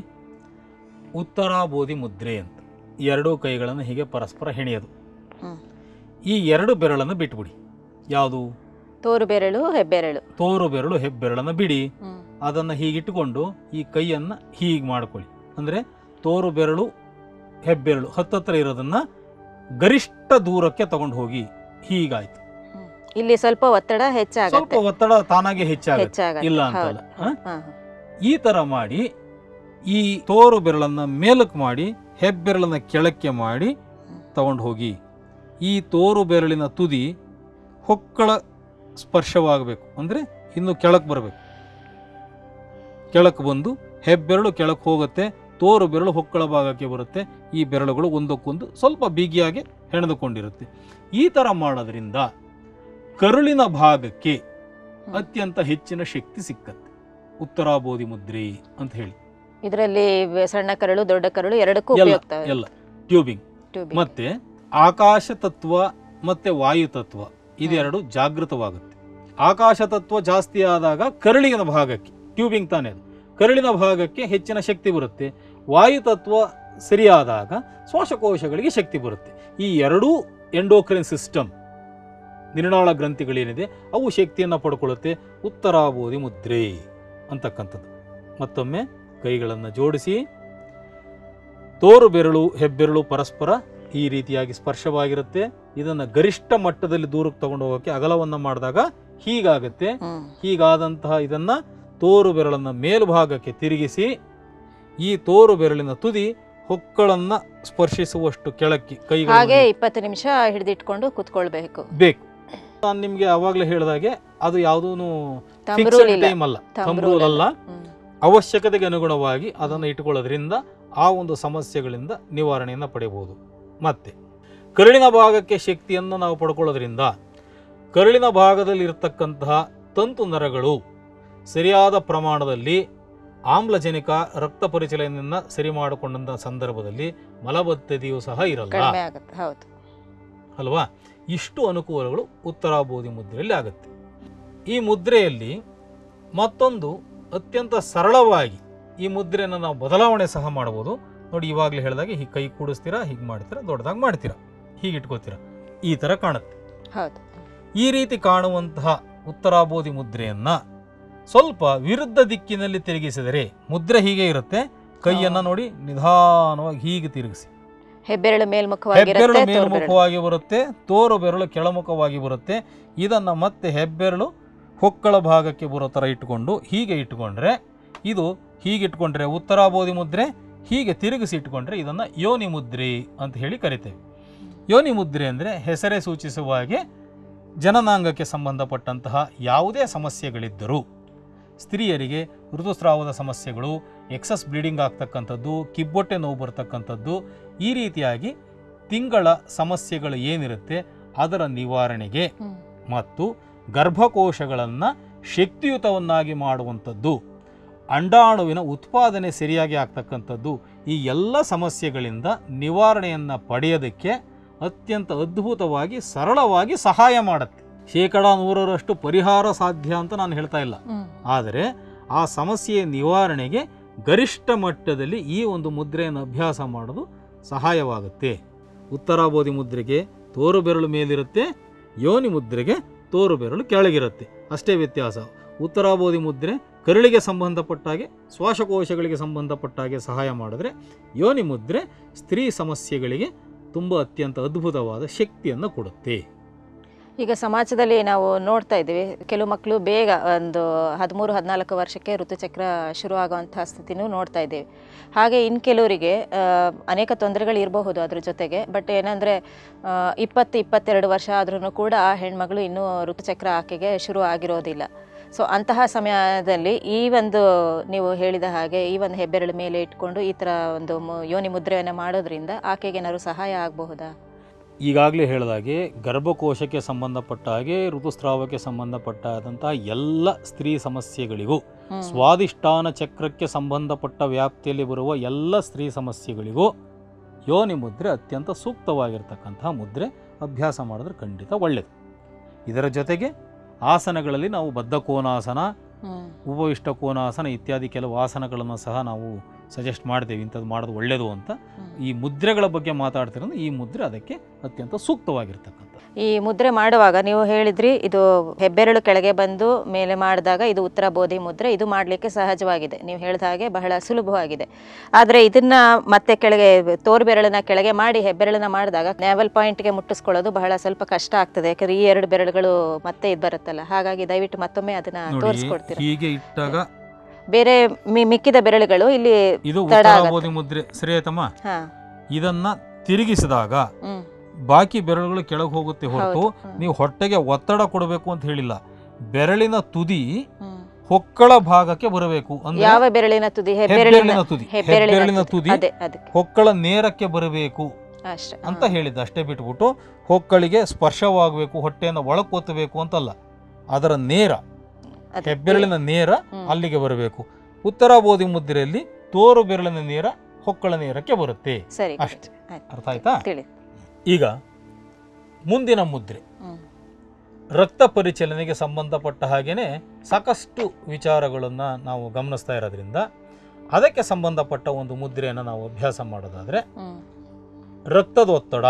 ಉತ್ತರಾಬೋಧಿ ಮುದ್ರೆ ಅಂತ ಎರಡೂ ಕೈಗಳನ್ನು ಹೀಗೆ ಪರಸ್ಪರ ಹೆಣೆಯೋದು ಹ್ಮ್. ಈ ಎರಡು ಬೆರಳನ್ನು ಬಿಟ್ಬಿಡಿ ಯಾವುದು ತೋರು ಬೆರಳು ಹೆಬ್ಬೆರಳು ತೋರು ಬೆರಳು ಹೆಬ್ಬೆರಳನ್ನು ಬಿಡಿ ಹ್ಮ್ ಅದನ್ನು ಹೀಗಿಟ್ಟುಕೊಂಡು ಈ ಕೈಯನ್ನು ಹೀಗೆ ಮಾಡ್ಕೊಳ್ಳಿ ಅಂದರೆ ತೋರು ಬೆರಳು ಹೆಬ್ಬೆರಳು ಹತ್ತತ್ರ ಇರೋದನ್ನ ಗರಿಷ್ಠ ದೂರಕ್ಕೆ ತಗೊಂಡು ಹೋಗಿ ಹೀಗಾಯ್ತು ಹ್ಮ್. ಇಲ್ಲಿ ಸ್ವಲ್ಪ ಒತ್ತಡ ಸ್ವಲ್ಪ ಹೆಚ್ಚಾಗತ್ತೆ ಒತ್ತಡ ತಾನಾಗೆ ಹೆಚ್ಚಾಗುತ್ತೆ ಹೆಚ್ಚಾಗತ್ತೆ ಇಲ್ಲ ಹೌದು. ಅಂತಲ್ಲ ಹ? ಹಾ, ಹಾ. ಈ ತರ ಮಾಡಿ ಈ ತೋರು ಬೆರಳನ್ನ ಮೇಲಕ್ಕೆ ಮಾಡಿ ಹೆಬ್ಬೆರಳನ್ನ ಕೆಳಕ್ಕೆ ಮಾಡಿ ತಗೊಂಡು ಹೋಗಿ ಈ ತೋರು ಬೆರಳಿನ ತುದಿ ಹೊಕ್ಕಳ ಸ್ಪರ್ಶವಾಗಬೇಕು ಅಂದರೆ ಇನ್ನು ಕೆಳಕ್ಕೆ ಬರಬೇಕು ಕೆಳಕ್ಕೆ ಬಂದು ಹೆಬ್ಬೆರಳು ಕೆಳಕ್ಕೆ ಹೋಗುತ್ತೆ ತೋರು ಬೆರಳು ಹೊಕ್ಕಳ ಭಾಗಕ್ಕೆ ಬರುತ್ತೆ ಈ ಬೆರಳುಗಳು ಒಂದಕ್ಕೊಂದು ಸ್ವಲ್ಪ ಬಿಗಿಯಾಗಿ ಹೆಣೆದುಕೊಂಡಿರುತ್ತೆ ಈ ಥರ ಮಾಡೋದ್ರಿಂದ ಕರುಳಿನ ಭಾಗಕ್ಕೆ ಅತ್ಯಂತ ಹೆಚ್ಚಿನ ಶಕ್ತಿ ಸಿಕ್ಕತ್ತೆ ಉತ್ತರಾಬೋಧಿ ಮುದ್ರೆ ಅಂತ ಹೇಳಿ ಇದರಲ್ಲಿ ವೆ- ಸಣ್ಣ ಕರಳು ದೊಡ್ಡ ಕರಳು ಎರಡಕ್ಕೂ ಎಲ್ಲ ಉಪಯುಕ್ತ ಎಲ್ಲ ಟ್ಯೂಬಿಂಗ್ ಟ್ಯೂಬಿಂಗ್. ಮತ್ತೆ ಆಕಾಶ ತತ್ವ ಮತ್ತೆ ವಾಯು ತತ್ವ ಇದೆರಡು ಜಾಗೃತವಾಗುತ್ತೆ ಆಕಾಶ ತತ್ವ ಜಾಸ್ತಿ ಆದಾಗ ಕರುಳಿನ ಭಾಗಕ್ಕೆ ಟ್ಯೂಬಿಂಗ್ ತಾನೇ ಅದು ಕರುಳಿನ ಭಾಗಕ್ಕೆ ಹೆಚ್ಚಿನ ಶಕ್ತಿ ಬರುತ್ತೆ ವಾಯು ತತ್ವ ಸರಿಯಾದಾಗ ಶ್ವಾಸಕೋಶಗಳಿಗೆ ಶಕ್ತಿ ಬರುತ್ತೆ ಈ ಎರಡೂ ಎಂಡೋಕ್ರಿನ್ ಸಿಸ್ಟಮ್ ನಿರ್ನಾಳ ಗ್ರಂಥಿಗಳೇನಿದೆ ಅವು ಶಕ್ತಿಯನ್ನು ಪಡ್ಕೊಳ್ಳುತ್ತೆ ಉತ್ತರಾಬೋಧಿ ಮುದ್ರೆ ಅಂತಕ್ಕಂಥದ್ದು ಮತ್ತೊಮ್ಮೆ ಕೈಗಳನ್ನು ಜೋಡಿಸಿ ತೋರು ಬೆರಳು ಹೆಬ್ಬೆರಳು ಪರಸ್ಪರ ಈ ರೀತಿಯಾಗಿ ಸ್ಪರ್ಶವಾಗಿರುತ್ತೆ ಇದನ್ನು ಗರಿಷ್ಠ ಮಟ್ಟದಲ್ಲಿ ದೂರಕ್ಕೆ ತಗೊಂಡು ಹೋಗೋಕ್ಕೆ ಅಗಲವನ್ನು ಮಾಡಿದಾಗ ಹೀಗಾಗುತ್ತೆ ಹ್ಮ್. ಹೀಗಾದಂತಹ ಇದನ್ನ ತೋರು ಬೆರಳನ್ನ ಮೇಲ್ಭಾಗಕ್ಕೆ ತಿರುಗಿಸಿ ಈ ತೋರು ಬೆರಳಿನ ತುದಿ ಹೊಕ್ಕಳನ್ನ ಸ್ಪರ್ಶಿಸುವಷ್ಟು ಕೆಳಕ್ಕೆ ಹಾಗೆ ಕೈಗೆ ಇಪ್ಪತ್ತು ನಿಮಿಷ ಹಿಡಿದಿಟ್ಕೊಂಡು ಕುತ್ಕೊಳ್ಬೇಕು ಬೇಕು ನಾನು ನಿಮಗೆ ಅವಾಗಲೇ ಹೇಳಿದಾಗೆ ಅದು ಯಾವುದೂ ತಂಬ್ರೂಲ್ ಫಿಕ್ಸ್ಡ್ ಇಲ್ಲ ಟೈಮ್ ಅಲ್ಲ ತಂಬ್ರೂಲ್ ತಂಬ್ರೂಲ್ ಅಲ್ಲ ಹ್ಮ್. ಅವಶ್ಯಕತೆಗೆ ಅನುಗುಣವಾಗಿ ಅದನ್ನು ಇಟ್ಕೊಳ್ಳೋದ್ರಿಂದ ಆ ಒಂದು ಸಮಸ್ಯೆಗಳಿಂದ ನಿವಾರಣೆಯನ್ನು ಪಡೆಯಬಹುದು ಮತ್ತೆ ಕರುಳಿನ ಭಾಗಕ್ಕೆ ಶಕ್ತಿಯನ್ನು ನಾವು ಪಡ್ಕೊಳ್ಳೋದ್ರಿಂದ ಕರುಳಿನ ಭಾಗದಲ್ಲಿ ಇರತಕ್ಕಂತಹ ತಂತು ನರಗಳು ಸರಿಯಾದ ಪ್ರಮಾಣದಲ್ಲಿ ಆಮ್ಲಜನಕ ರಕ್ತ ಪರಿಚಲನೆಯನ್ನ ಸರಿ ಮಾಡಿಕೊಂಡಂತಹ ಸಂದರ್ಭದಲ್ಲಿ ಮಲಬದ್ಧತೆಯೂ ಸಹ ಇರಲ್ಲ ಕಡಿಮೆ ಆಗುತ್ತೆ ಹೌದು ಅಲ್ವಾ ಇಷ್ಟು ಅನುಕೂಲಗಳು ಉತ್ತರಾಬೋಧಿ ಮುದ್ರೆಯಲ್ಲಿ ಆಗುತ್ತೆ ಈ ಮುದ್ರೆಯಲ್ಲಿ ಮತ್ತೊಂದು ಅತ್ಯಂತ ಸರಳವಾಗಿ ಈ ಮುದ್ರೆಯನ್ನು ನಾವು ಬದಲಾವಣೆ ಸಹ ಮಾಡ್ಬೋದು ನೋಡಿ ಇವಾಗಲೇ ಹೇಳಿದಾಗೆ ಹೀಗೆ ಕೈ ಕೂಡಿಸ್ತೀರಾ ಹೀಗೆ ಮಾಡ್ತೀರಾ ದೊಡ್ಡದಾಗಿ ಮಾಡ್ತೀರಾ ಹೀಗೆ ಇಟ್ಕೋತೀರಾ ಈ ಥರ ಕಾಣುತ್ತೆ ಹೌದು ಈ ರೀತಿ ಕಾಣುವಂತಹ ಉತ್ತರಾಬೋಧಿ ಮುದ್ರೆಯನ್ನ ಸ್ವಲ್ಪ ವಿರುದ್ಧ ದಿಕ್ಕಿನಲ್ಲಿ ತಿರುಗಿಸಿದರೆ ಮುದ್ರೆ ಹೀಗೆ ಇರುತ್ತೆ ಕೈಯನ್ನ ನೋಡಿ ನಿಧಾನವಾಗಿ ಹೀಗೆ ತಿರುಗಿಸಿ ಹೆಬ್ಬೆರಳು ಹೆಬ್ಬೆರಳು ಮೇಲ್ಮುಖವಾಗಿರುತ್ತೆ ತೋರು ಬೆರಳು. ಮೇಲ್ಮುಖವಾಗಿ ಬರುತ್ತೆ ತೋರು ಬೆರಳು ಕೆಳಮುಖವಾಗಿ ಬರುತ್ತೆ ಇದನ್ನ ಮತ್ತೆ ಹೆಬ್ಬೆರಳು ಹೊಕ್ಕಳ ಭಾಗಕ್ಕೆ ಬರೋ ಥರ ಇಟ್ಕೊಂಡು ಹೀಗೆ ಇಟ್ಕೊಂಡ್ರೆ ಇದು ಹೀಗಿಟ್ಕೊಂಡ್ರೆ ಉತ್ತರಾಬೋಧಿ ಮುದ್ರೆ ಹೀಗೆ ತಿರುಗಿಸಿ ಇಟ್ಕೊಂಡ್ರೆ ಇದನ್ನು ಯೋನಿ ಮುದ್ರೆ ಅಂತ ಹೇಳಿ ಕರಿತೇವೆ ಯೋನಿ ಮುದ್ರೆ ಅಂದರೆ ಹೆಸರೇ ಸೂಚಿಸುವ ಹಾಗೆ ಜನನಾಂಗಕ್ಕೆ ಸಂಬಂಧಪಟ್ಟಂತಹ ಯಾವುದೇ ಸಮಸ್ಯೆಗಳಿದ್ದರೂ ಸ್ತ್ರೀಯರಿಗೆ ಋತುಸ್ರಾವದ ಸಮಸ್ಯೆಗಳು ಎಕ್ಸಸ್ ಬ್ಲೀಡಿಂಗ್ ಆಗ್ತಕ್ಕಂಥದ್ದು ಕಿಬ್ಬೊಟ್ಟೆ ನೋವು ಬರ್ತಕ್ಕಂಥದ್ದು ಈ ರೀತಿಯಾಗಿ ತಿಂಗಳ ಸಮಸ್ಯೆಗಳು ಏನಿರುತ್ತೆ ಅದರ ನಿವಾರಣೆಗೆ ಹ್ಮ್. ಮತ್ತು ಗರ್ಭಕೋಶಗಳನ್ನು ಶಕ್ತಿಯುತವನ್ನಾಗಿ ಮಾಡುವಂಥದ್ದು ಅಂಡಾಣುವಿನ ಉತ್ಪಾದನೆ ಸರಿಯಾಗಿ ಆಗ್ತಕ್ಕಂಥದ್ದು ಈ ಎಲ್ಲ ಸಮಸ್ಯೆಗಳಿಂದ ನಿವಾರಣೆಯನ್ನು ಪಡೆಯೋದಕ್ಕೆ ಅತ್ಯಂತ ಅದ್ಭುತವಾಗಿ ಸರಳವಾಗಿ ಸಹಾಯ ಮಾಡುತ್ತೆ ಶೇಕಡ ನೂರರಷ್ಟು ಪರಿಹಾರ ಸಾಧ್ಯ ಅಂತ ನಾನು ಹೇಳ್ತಾ ಇಲ್ಲ ಹ್ಮ್. ಆದರೆ ಆ ಸಮಸ್ಯೆಯ ನಿವಾರಣೆಗೆ ಗರಿಷ್ಠ ಮಟ್ಟದಲ್ಲಿ ಈ ಒಂದು ಮುದ್ರೆಯನ್ನು ಅಭ್ಯಾಸ ಮಾಡೋದು ಸಹಾಯವಾಗುತ್ತೆ ಉತ್ತರಾಬೋಧಿ ಮುದ್ರೆಗೆ ತೋರು ಬೆರಳು ಮೇಲಿರುತ್ತೆ ಯೋನಿ ಮುದ್ರೆಗೆ ತೋರು ಬೆರಳು ಕೆಳಗಿರುತ್ತೆ ಅಷ್ಟೇ ವ್ಯತ್ಯಾಸ ಉತ್ತರಾಬೋಧಿ ಮುದ್ರೆ ಕರುಳಿಗೆ ಸಂಬಂಧಪಟ್ಟ ಹಾಗೆ ಶ್ವಾಸಕೋಶಗಳಿಗೆ ಸಂಬಂಧಪಟ್ಟ ಹಾಗೆ ಸಹಾಯ ಮಾಡಿದ್ರೆ ಯೋನಿ ಮುದ್ರೆ ಸ್ತ್ರೀ ಸಮಸ್ಯೆಗಳಿಗೆ ತುಂಬ ಅತ್ಯಂತ ಅದ್ಭುತವಾದ ಶಕ್ತಿಯನ್ನು ಕೊಡುತ್ತೆ ಈಗ ಸಮಾಜದಲ್ಲಿ ನಾವು ನೋಡ್ತಾ ಇದ್ದೀವಿ ಕೆಲವು ಮಕ್ಕಳು ಬೇಗ ಒಂದು ಹದಿಮೂರು ಹದಿನಾಲ್ಕು ವರ್ಷಕ್ಕೆ ಋತುಚಕ್ರ ಶುರು ಆಗುವಂತಹ ಸ್ಥಿತಿನೂ ನೋಡ್ತಾ ಇದ್ದೀವಿ ಹಾಗೆ ಇನ್ನು ಕೆಲವರಿಗೆ ಆ, ಅನೇಕ ತೊಂದರೆಗಳು ಇರಬಹುದು ಅದ್ರ ಜೊತೆಗೆ ಬಟ್ ಏನಂದರೆ ಇಪ್ಪತ್ತು ಇಪ್ಪತ್ತೆರಡು ವರ್ಷ ಆದ್ರೂ ಕೂಡ ಆ ಹೆಣ್ಮಗಳು ಇನ್ನೂ ಋತುಚಕ್ರ ಆಕೆಗೆ ಶುರು ಆಗಿರೋದಿಲ್ಲ ಸೊ ಅಂತಹ ಸಮಯದಲ್ಲಿ ಈ ಒಂದು ನೀವು ಹೇಳಿದ ಹಾಗೆ ಈ ಒಂದು ಹೆಬ್ಬೆರಳ ಮೇಲೆ ಇಟ್ಕೊಂಡು ಈ ಥರ ಒಂದು ಮು- ಯೋನಿ ಮುದ್ರೆಯನ್ನು ಮಾಡೋದ್ರಿಂದ ಆಕೆಗೆ ಏನಾದ್ರು ಸಹಾಯ ಆಗಬಹುದಾ ಈಗಾಗಲೇ ಹೇಳಿದಾಗೆ ಗರ್ಭಕೋಶಕ್ಕೆ ಸಂಬಂಧಪಟ್ಟ ಹಾಗೆ ಋತುಸ್ರಾವಕ್ಕೆ ಸಂಬಂಧಪಟ್ಟಾದಂತಹ ಎಲ್ಲ ಸ್ತ್ರೀ ಸಮಸ್ಯೆಗಳಿಗೂ ಹ್ಮ್. ಸ್ವಾದಿಷ್ಟಾನ ಚಕ್ರಕ್ಕೆ ಸಂಬಂಧಪಟ್ಟ ವ್ಯಾಪ್ತಿಯಲ್ಲಿ ಬರುವ ಎಲ್ಲ ಸ್ತ್ರೀ ಸಮಸ್ಯೆಗಳಿಗೂ ಯೋನಿ ಮುದ್ರೆ ಅತ್ಯಂತ ಸೂಕ್ತವಾಗಿರ್ತಕ್ಕಂತಹ ಮುದ್ರೆ ಅಭ್ಯಾಸ ಮಾಡಿದ್ರೆ ಖಂಡಿತ ಒಳ್ಳೆಯದು ಇದರ ಜೊತೆಗೆ ಆಸನಗಳಲ್ಲಿ ನಾವು ಬದ್ಧ ಕೋನಾಸನ ಹ್ಮ್. ಉಪವಿಷ್ಟ ಕೋನಾಸನ ಇತ್ಯಾದಿ ಕೆಲವು ಆಸನಗಳನ್ನು ಸಹ ನಾವು ಸಜೆಸ್ಟ್ ಮಾಡ್ತೇವೆ ಇಂಥದ್ದು ಮಾಡೋದು ಒಳ್ಳೆಯದು ಅಂತ ಹ್ಮ್. ಈ ಮುದ್ರೆಗಳ ಬಗ್ಗೆ ಮಾತಾಡ್ತಿರೋದು ಈ ಮುದ್ರೆ ಅದಕ್ಕೆ ಅತ್ಯಂತ ಸೂಕ್ತವಾಗಿರ್ತಕ್ಕಂಥ ಈ ಮುದ್ರೆ ಮಾಡುವಾಗ ನೀವು ಹೇಳಿದ್ರಿ ಇದು ಹೆಬ್ಬೆರಳು ಕೆಳಗೆ ಬಂದು ಮೇಲೆ ಮಾಡಿದಾಗ ಇದು ಉತ್ತರ ಬೋಧಿ ಮುದ್ರೆ ಇದು ಮಾಡಲಿಕ್ಕೆ ಸಹಜವಾಗಿದೆ ನೀವು ಹೇಳಿದ ಹಾಗೆ ಬಹಳ ಸುಲಭವಾಗಿದೆ ಆದರೆ ಇದನ್ನ ಮತ್ತೆ ಕೆಳಗೆ ತೋರು ಬೆರಳನ್ನ ಕೆಳಗೆ ಮಾಡಿ ಹೆಬ್ಬೆರಳನ್ನ ಮಾಡಿದಾಗ ನ್ಯಾವಲ್ ಪಾಯಿಂಟ್ಗೆ ಮುಟ್ಟಿಸ್ಕೊಳ್ಳೋದು ಬಹಳ ಸ್ವಲ್ಪ ಕಷ್ಟ ಆಗ್ತದೆ ಯಾಕಂದ್ರೆ ಈ ಎರಡು ಬೆರಳುಗಳು ಮತ್ತೆ ಇದು ಬರುತ್ತಲ್ಲ ಹಾಗಾಗಿ ದಯವಿಟ್ಟು ಮತ್ತೊಮ್ಮೆ ಅದನ್ನ ನೋಡಿ ತೋರಿಸ್ಕೊಡ್ತೀರಾ ಹೀಗೆ ಇಟ್ಟಾಗ ಬೇರೆ ಮಿ- ಮಿಕ್ಕಿದ ಬೆರಳುಗಳು ಇಲ್ಲಿ ಇದು ತಡ ಉತ್ತರ ಆಗತ್ತೆ. ಬೋಧಿ ಮುದ್ರೆ ಸರಿ ಆಯ್ತಮ್ಮ ಹಾ ಇದನ್ನ ತಿರುಗಿಸಿದಾಗ ಹ್ಮ್ ಬಾಕಿ ಬೆರಳುಗಳು ಕೆಳಗೆ ಹೋಗುತ್ತೆ ಹೊರತು ಹೌದು ಹ್ಮ್. ನೀವು ಹೊಟ್ಟೆಗೆ ಒತ್ತಡ ಕೊಡಬೇಕು ಅಂತ ಹೇಳಿಲ್ಲ ಬೆರಳಿನ ತುದಿ ಹ್ಮ್. ಹೊಕ್ಕಳ ಭಾಗಕ್ಕೆ ಬರಬೇಕು ಅಂದ್ರೆ ಯಾವ ಬೆರಳಿನ ತುದಿ ಹೆಬ್ಬೆರಳಿನ ಹೆಬ್ಬೆರಳಿನ ತುದಿ ಹೆಬ್ಬೆರಳಿನ ಹೆಬ್ಬೆರಳಿನ ತುದಿ ತುದಿ ಅದೇ ಅದಕ್ಕೆ ಹೊಕ್ಕಳ ನೇರಕ್ಕೆ ಬರಬೇಕು ಅಷ್ಟೇ ಅಂತ ಹಾ. ಹೇಳಿದ್ದ ಅಷ್ಟೇ ಬಿಟ್ಬಿಟ್ಟು ಹೊಕ್ಕಳಿಗೆ ಸ್ಪರ್ಶವಾಗಬೇಕು ಹೊಟ್ಟೆಯನ್ನು ಒಳಕೊತ್ತಬೇಕು ಅಂತಲ್ಲ ಅದರ ನೇರ ಅದೇ. ಹೆಬ್ಬೆರಳಿನ ನೇರ ಹ್ಮ್. ಅಲ್ಲಿಗೆ ಬರಬೇಕು ಉತ್ತರಾಬೋಧಿ ಮುದ್ರೆಯಲ್ಲಿ ತೋರು ಬೆರಳಿನ ನೇರ ಹೊಕ್ಕಳ ನೇರಕ್ಕೆ ಬರುತ್ತೆ ಸರಿ ಅಷ್ಟೇ. ಆಯ್ತು. ಅರ್ಥ ಆಯ್ತಾ ತಿಳಿ ಈಗ ಮುಂದಿನ ಮುದ್ರೆ ಹ್ಮ್. ರಕ್ತ ಪರಿಚಲನೆಗೆ ಸಂಬಂಧಪಟ್ಟ ಹಾಗೇನೆ ಸಾಕಷ್ಟು ವಿಚಾರಗಳನ್ನು ನಾವು ಗಮನಿಸ್ತಾ ಇರೋದ್ರಿಂದ ಅದಕ್ಕೆ ಸಂಬಂಧಪಟ್ಟ ಒಂದು ಮುದ್ರೆಯನ್ನು ನಾವು ಅಭ್ಯಾಸ ಮಾಡೋದಾದರೆ ಹ್ಮ್. ರಕ್ತದ ಒತ್ತಡ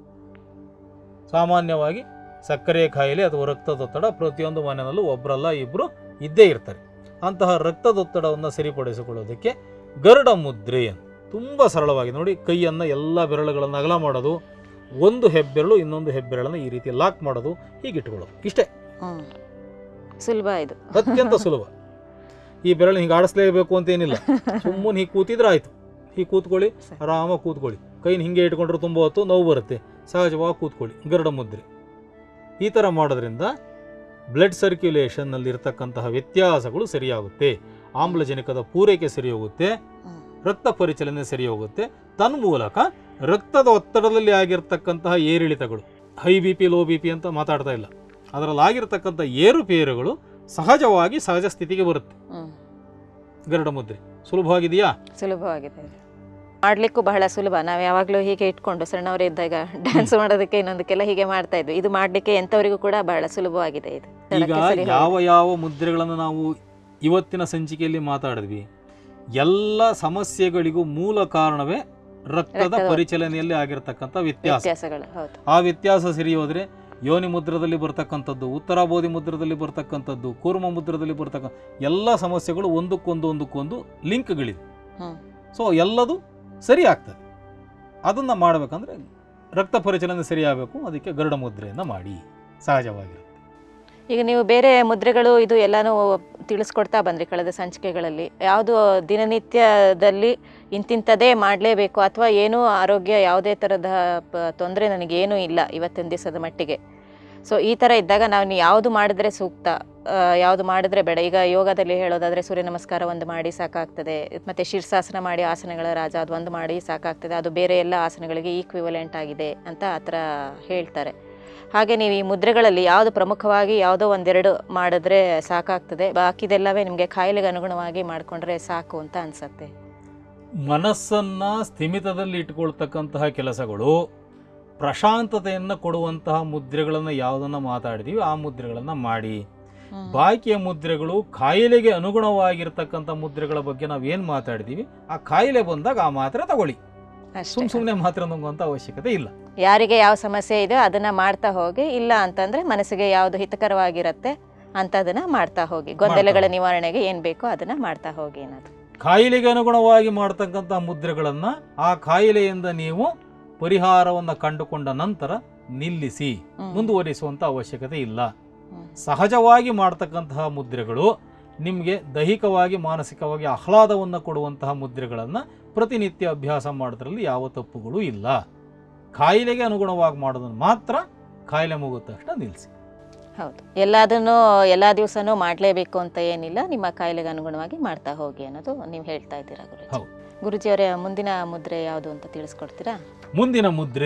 ಸಾಮಾನ್ಯವಾಗಿ ಸಕ್ಕರೆ ಕಾಯಿಲೆ ಅಥವಾ ರಕ್ತದೊತ್ತಡ ಪ್ರತಿಯೊಂದು ಮನೆಯಲ್ಲೂ ಒಬ್ಬರಲ್ಲ ಇಬ್ಬರು ಇದ್ದೇ ಇರ್ತಾರೆ ಅಂತಹ ರಕ್ತದೊತ್ತಡವನ್ನು ಸರಿಪಡಿಸಿಕೊಳ್ಳೋದಕ್ಕೆ ಗರುಡ ಮುದ್ರೆ ಅಂತ ತುಂಬ ಸರಳವಾಗಿ ನೋಡಿ ಕೈಯನ್ನು ಎಲ್ಲ ಬೆರಳುಗಳನ್ನು ಅಗಲ ಮಾಡೋದು ಒಂದು ಹೆಬ್ಬೆರಳು ಇನ್ನೊಂದು ಹೆಬ್ಬೆರಳನ್ನು ಈ ರೀತಿ ಲಾಕ್ ಮಾಡೋದು ಹೀಗಿಟ್ಕೊಳ್ಳೋದು ಇಷ್ಟೇ ಹ್ಮ್. ಸುಲಭ ಇದು ಅತ್ಯಂತ ಸುಲಭ ಈ ಬೆರಳು ಹಿಂಗೆ ಆಡಿಸ್ಲೇಬೇಕು ಅಂತ ಏನಿಲ್ಲ ಸುಮ್ಮನೆ ಹೀಗೆ ಕೂತಿದ್ರೆ ಆಯಿತು ಹೀಗೆ ಕೂತ್ಕೊಳ್ಳಿ ಸರಿ. ಆರಾಮಾಗಿ ಕೂತ್ಕೊಳ್ಳಿ ಕೈನ ಹಿಂಗೆ ಇಟ್ಕೊಂಡ್ರೆ ತುಂಬ ಹೊತ್ತು ನೋವು ಬರುತ್ತೆ ಸಹಜವಾಗಿ ಕೂತ್ಕೊಳ್ಳಿ ಗರುಡ ಮುದ್ರೆ ಈ ಥರ ಮಾಡೋದ್ರಿಂದ ಬ್ಲಡ್ ಸರ್ಕ್ಯುಲೇಷನ್ನಲ್ಲಿ ಇರ್ತಕ್ಕಂತಹ ವ್ಯತ್ಯಾಸಗಳು ಸರಿಯಾಗುತ್ತೆ ಆಮ್ಲಜನಕದ ಪೂರೈಕೆ ಸರಿ ಹೋಗುತ್ತೆ ಹ್ಮ್. ರಕ್ತ ಪರಿಚಲನೆ ಸರಿ ಹೋಗುತ್ತೆ ತನ್ಮೂಲಕ ರಕ್ತದ ಒತ್ತಡದಲ್ಲಿ ಆಗಿರ್ತಕ್ಕಂತಹ ಏರಿಳಿತಗಳು high B P low B P ಅಂತ ಮಾತಾಡ್ತಾ ಇಲ್ಲ ಅದರಲ್ಲಿ ಆಗಿರ್ತಕ್ಕಂಥ ಏರುಪೇರುಗಳು ಸಹಜವಾಗಿ ಸಹಜ ಸ್ಥಿತಿಗೆ ಬರುತ್ತೆ ಹ್ಮ್. ಗರುಡ ಮುದ್ರೆ ಸುಲಭವಾಗಿದೆಯಾ ಸುಲಭವಾಗಿದೆ ಇದು. ಮಾಡ್ಲಿಕ್ಕೂ ಬಹಳ ಸುಲಭ ನಾವು ಯಾವಾಗಲೂ ಹೀಗೆ ಇಟ್ಕೊಂಡು ಸಣ್ಣವರೇ ಇದ್ದಾಗ ಡ್ಯಾನ್ಸ್ ಮಾಡೋದಕ್ಕೆ ಇನ್ನೊಂದಕ್ಕೆಲ್ಲ ಹೀಗೆ ಮಾಡ್ತಾ ಇದ್ವಿ ಇದು ಮಾಡ್ಲಿಕ್ಕೆ ಎಂಥವರಿಗೂ ಕೂಡ ಬಹಳ ಸುಲಭವಾಗಿದೆ ಇದು ಈಗ ತಡಕ್ಕೆ ಸರಿ ಹೋಗುತ್ತೆ. ಯಾವ ಯಾವ ಮುದ್ರೆಗಳನ್ನು ನಾವು ಇವತ್ತಿನ ಸಂಚಿಕೆಯಲ್ಲಿ ಮಾತಾಡಿದ್ವಿ ಎಲ್ಲ ಸಮಸ್ಯೆಗಳಿಗೂ ಮೂಲ ಕಾರಣವೇ ರಕ್ತದ ರಕ್ತದ- ಪರಿಚಲನೆಯಲ್ಲಿ ಆಗಿರ್ತಕ್ಕಂಥ ವ್ಯತ್ಯಾಸ ವ್ಯತ್ಯಾಸಗಳು ಹೌದು ಆ ವ್ಯತ್ಯಾಸ ಸರಿ ಹೋದ್ರೆ ಯೋನಿ ಮುದ್ರದಲ್ಲಿ ಬರ್ತಕ್ಕಂಥದ್ದು ಉತ್ತರಾಬೋಧಿ ಮುದ್ರದಲ್ಲಿ ಬರ್ತಕ್ಕಂಥದ್ದು ಕೂರ್ಮ ಮುದ್ರದಲ್ಲಿ ಬರ್ತಕ್ಕಂಥ ಎಲ್ಲ ಸಮಸ್ಯೆಗಳು ಒಂದಕ್ಕೊಂದು ಒಂದಕ್ಕೊಂದು ಲಿಂಕ್ಗಳಿವೆ ಹ್ಮ್. ಸೊ ಎಲ್ಲದು ಸರಿ ಆಗ್ತದೆ ಅದನ್ನು ಮಾಡಬೇಕಂದ್ರೆ ರಕ್ತ ಪರಿಚಲನೆ ಸರಿ ಆಗಬೇಕು ಅದಕ್ಕೆ ಗರುಡ ಮುದ್ರೆಯನ್ನು ಮಾಡಿ ಸಹಜವಾಗಿರುತ್ತೆ ಈಗ ನೀವು ಬೇರೆ ಮುದ್ರೆಗಳು ಇದು ಎಲ್ಲಾನು ತಿಳಿಸ್ಕೊಡ್ತಾ ಬಂದ್ರಿ ಕಳೆದ ಸಂಚಿಕೆಗಳಲ್ಲಿ ಯಾವುದು ದಿನನಿತ್ಯದಲ್ಲಿ ಇಂತಿಂಥದ್ದೇ ಮಾಡಲೇಬೇಕು ಅಥವಾ ಏನೂ ಆರೋಗ್ಯ ಯಾವುದೇ ಥರದ ತೊಂದರೆ ನನಗೇನೂ ಇಲ್ಲ ಇವತ್ತಿನ ದಿವಸದ ಮಟ್ಟಿಗೆ ಸೊ ಈ ಥರ ಇದ್ದಾಗ ನಾವು ಯಾವುದು ಮಾಡಿದ್ರೆ ಸೂಕ್ತ ಆ, ಯಾವುದು ಮಾಡಿದ್ರೆ ಬೇಡ ಈಗ ಯೋಗದಲ್ಲಿ ಹೇಳೋದಾದರೆ ಸೂರ್ಯ ನಮಸ್ಕಾರ ಒಂದು ಮಾಡಿ ಸಾಕಾಗ್ತದೆ ಮತ್ತು ಶೀರ್ಷಾಸನ ಮಾಡಿ ಆಸನಗಳ ರಾಜ ಅದು ಒಂದು ಮಾಡಿ ಸಾಕಾಗ್ತದೆ ಅದು ಬೇರೆ ಎಲ್ಲ ಆಸನಗಳಿಗೆ ಈಕ್ವಿವಲೆಂಟ್ ಆಗಿದೆ ಅಂತ ಆ ಥರ ಹೇಳ್ತಾರೆ ಹಾಗೆ ನೀವು ಈ ಮುದ್ರೆಗಳಲ್ಲಿ ಯಾವುದು ಪ್ರಮುಖವಾಗಿ ಯಾವುದೋ ಒಂದೆರಡು ಮಾಡಿದ್ರೆ ಸಾಕಾಗ್ತದೆ ಬಾಕಿದೆಲ್ಲವೇ ನಿಮಗೆ ಕಾಯಿಲೆಗೆ ಅನುಗುಣವಾಗಿ ಮಾಡಿಕೊಂಡ್ರೆ ಸಾಕು ಅಂತ ಅನಿಸುತ್ತೆ ಮನಸ್ಸನ್ನು ಸ್ಥಿಮಿತದಲ್ಲಿ ಇಟ್ಕೊಳ್ತಕ್ಕಂತಹ ಕೆಲಸಗಳು ಪ್ರಶಾಂತತೆಯನ್ನು ಕೊಡುವಂತಹ ಮುದ್ರೆಗಳನ್ನು ಯಾವುದನ್ನು ಮಾತಾಡಿದೀವಿ ಆ ಮುದ್ರೆಗಳನ್ನು ಮಾಡಿ ಬಾಕಿಯ ಮುದ್ರೆಗಳು ಕಾಯಿಲೆಗೆ ಅನುಗುಣವಾಗಿರ್ತಕ್ಕಂಥ ಮುದ್ರೆಗಳ ಬಗ್ಗೆ ನಾವು ಏನು ಮಾತಾಡಿದೀವಿ ಆ ಕಾಯಿಲೆ ಬಂದಾಗ ಆ ಮಾತ್ರೆ ತಗೊಳ್ಳಿ ಅಷ್ಟೇ ಸುಮ್ ಸುಮ್ಮನೆ ಮಾತ್ರೆ ನುಂಗುವಂಥ ಅವಶ್ಯಕತೆ ಇಲ್ಲ ಯಾರಿಗೆ ಯಾವ ಸಮಸ್ಯೆ ಇದೆಯೋ ಅದನ್ನ ಮಾಡ್ತಾ ಹೋಗಿ ಇಲ್ಲ ಅಂತಂದ್ರೆ ಮನಸ್ಸಿಗೆ ಯಾವುದು ಹಿತಕರವಾಗಿರುತ್ತೆ ಅಂಥದನ್ನ ಮಾಡ್ತಾ ಹೋಗಿ ಗೊಂದಲಗಳ ಹೋಗಿ. ನಿವಾರಣೆಗೆ ಏನು ಬೇಕೋ ಅದನ್ನ ಮಾಡ್ತಾ ಹೋಗಿ ಅನ್ನೋದು ಕಾಯಿಲೆಗೆ ಅನುಗುಣವಾಗಿ ಮಾಡ್ತಕ್ಕಂಥ ಮುದ್ರೆಗಳನ್ನು ಆ ಕಾಯಿಲೆಯಿಂದ ನೀವು ಪರಿಹಾರವನ್ನು ಕಂಡುಕೊಂಡ ನಂತರ ನಿಲ್ಲಿಸಿ ಹ್ಮ್. ಮುಂದುವರಿಸುವಂಥ ಅವಶ್ಯಕತೆ ಇಲ್ಲ ಹ್ಮ್. ಸಹಜವಾಗಿ ಮಾಡ್ತಕ್ಕಂತಹ ಮುದ್ರೆಗಳು ನಿಮಗೆ ದೈಹಿಕವಾಗಿ ಮಾನಸಿಕವಾಗಿ ಆಹ್ಲಾದವನ್ನು ಕೊಡುವಂತಹ ಮುದ್ರೆಗಳನ್ನು ಪ್ರತಿನಿತ್ಯ ಅಭ್ಯಾಸ ಮಾಡೋದ್ರಲ್ಲಿ ಯಾವ ತಪ್ಪುಗಳು ಇಲ್ಲ ಕಾಯಿಲೆಗೆ ಅನುಗುಣವಾಗಿ ಮಾಡೋದನ್ನು ಮಾತ್ರ ಕಾಯಿಲೆ ಮುಗಿದ ತಕ್ಷಣ ನಿಲ್ಲಿಸಿ ಹೌದು ಎಲ್ಲದನ್ನು ಎಲ್ಲ ದಿವಸನೂ ಮಾಡಲೇಬೇಕು ಅಂತ ಏನಿಲ್ಲ ನಿಮ್ಮ ಕಾಯಿಲೆಗೆ ಅನುಗುಣವಾಗಿ ಮಾಡ್ತಾ ಹೋಗಿ ಅನ್ನೋದು ನೀವು ಹೇಳ್ತಾ ಇದ್ದೀರಾ ಗುರುಜಿ ಹೌದು. ಗುರುಜಿಯವರೇ ಮುಂದಿನ ಮುದ್ರೆ ಯಾವುದು ಅಂತ ತಿಳಿಸ್ಕೊಡ್ತೀರಾ ಮುಂದಿನ ಮುದ್ರೆ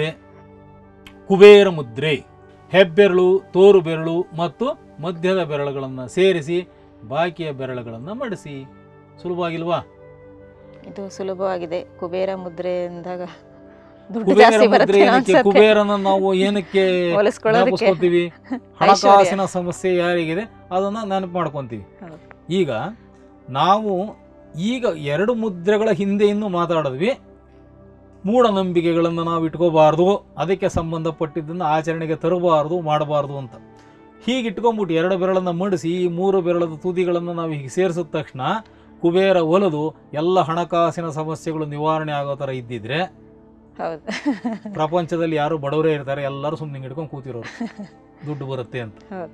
ಕುಬೇರ ಮುದ್ರೆ ಹೆಬ್ಬೆರಳು ತೋರು ಬೆರಳು ಮತ್ತು ಮಧ್ಯದ ಬೆರಳುಗಳನ್ನು ಸೇರಿಸಿ ಬಾಕಿಯ ಬೆರಳುಗಳನ್ನು ಮಡಿಸಿ ಸುಲಭವಾಗಿಲ್ವಾ ಇದು ಸುಲಭವಾಗಿದೆ ಕುಬೇರ ಮುದ್ರೆ ಅಂದಾಗ ದುಡ್ಡು ಕುಬೇರ ಜಾಸ್ತಿ ಮುದ್ರೆ ಬರುತ್ತೆ ಏನಕ್ಕೆ ಅನ್ಸುತ್ತೆ. ಕುಬೇರನ ನಾವು ಏನಕ್ಕೆ ಹೋಲಿಸ್ಕೊಳ್ಳೋದಕ್ಕೆ ಜ್ಞಾಪಿಸ್ಕೊತೀವಿ ಹಣಕಾಸಿನ ಸಮಸ್ಯೆ ಯಾರಿಗಿದೆ ಅದನ್ನ ನೆನಪು ಮಾಡ್ಕೊಂತೀವಿ ಹೌದು. ಈಗ ನಾವು ಈಗ ಎರಡು ಮುದ್ರೆಗಳ ಹಿಂದೆ ಇನ್ನು ಮಾತಾಡಿದ್ವಿ ಮೂಢನಂಬಿಕೆಗಳನ್ನು ನಾವು ಇಟ್ಕೋಬಾರ್ದು ಅದಕ್ಕೆ ಸಂಬಂಧಪಟ್ಟಿದ್ದನ್ನು ಆಚರಣೆಗೆ ತರಬಾರ್ದು ಮಾಡಬಾರ್ದು ಅಂತ ಹೀಗೆ ಇಟ್ಕೊಂಡ್ಬಿಟ್ಟು ಎರಡು ಬೆರಳನ್ನು ಮಡಿಸಿ ಈ ಮೂರು ಬೆರಳದ ತುದಿಗಳನ್ನು ನಾವು ಹೀಗೆ ಸೇರಿಸಿದ ತಕ್ಷಣ ಕುಬೇರ ಒಲದು ಎಲ್ಲ ಹಣಕಾಸಿನ ಸಮಸ್ಯೆಗಳು ನಿವಾರಣೆ ಆಗೋ ಥರ ಇದ್ದಿದ್ರೆ ಹೌದು ಪ್ರಪಂಚದಲ್ಲಿ ಯಾರು ಬಡವರೇ ಇರ್ತಾರೆ ಎಲ್ಲರೂ ಸುಮ್ಮನೆ ಹಿಡ್ಕೊಂಡು ಕೂತಿರೋರು ದುಡ್ಡು ಬರುತ್ತೆ ಅಂತ ಹೌದು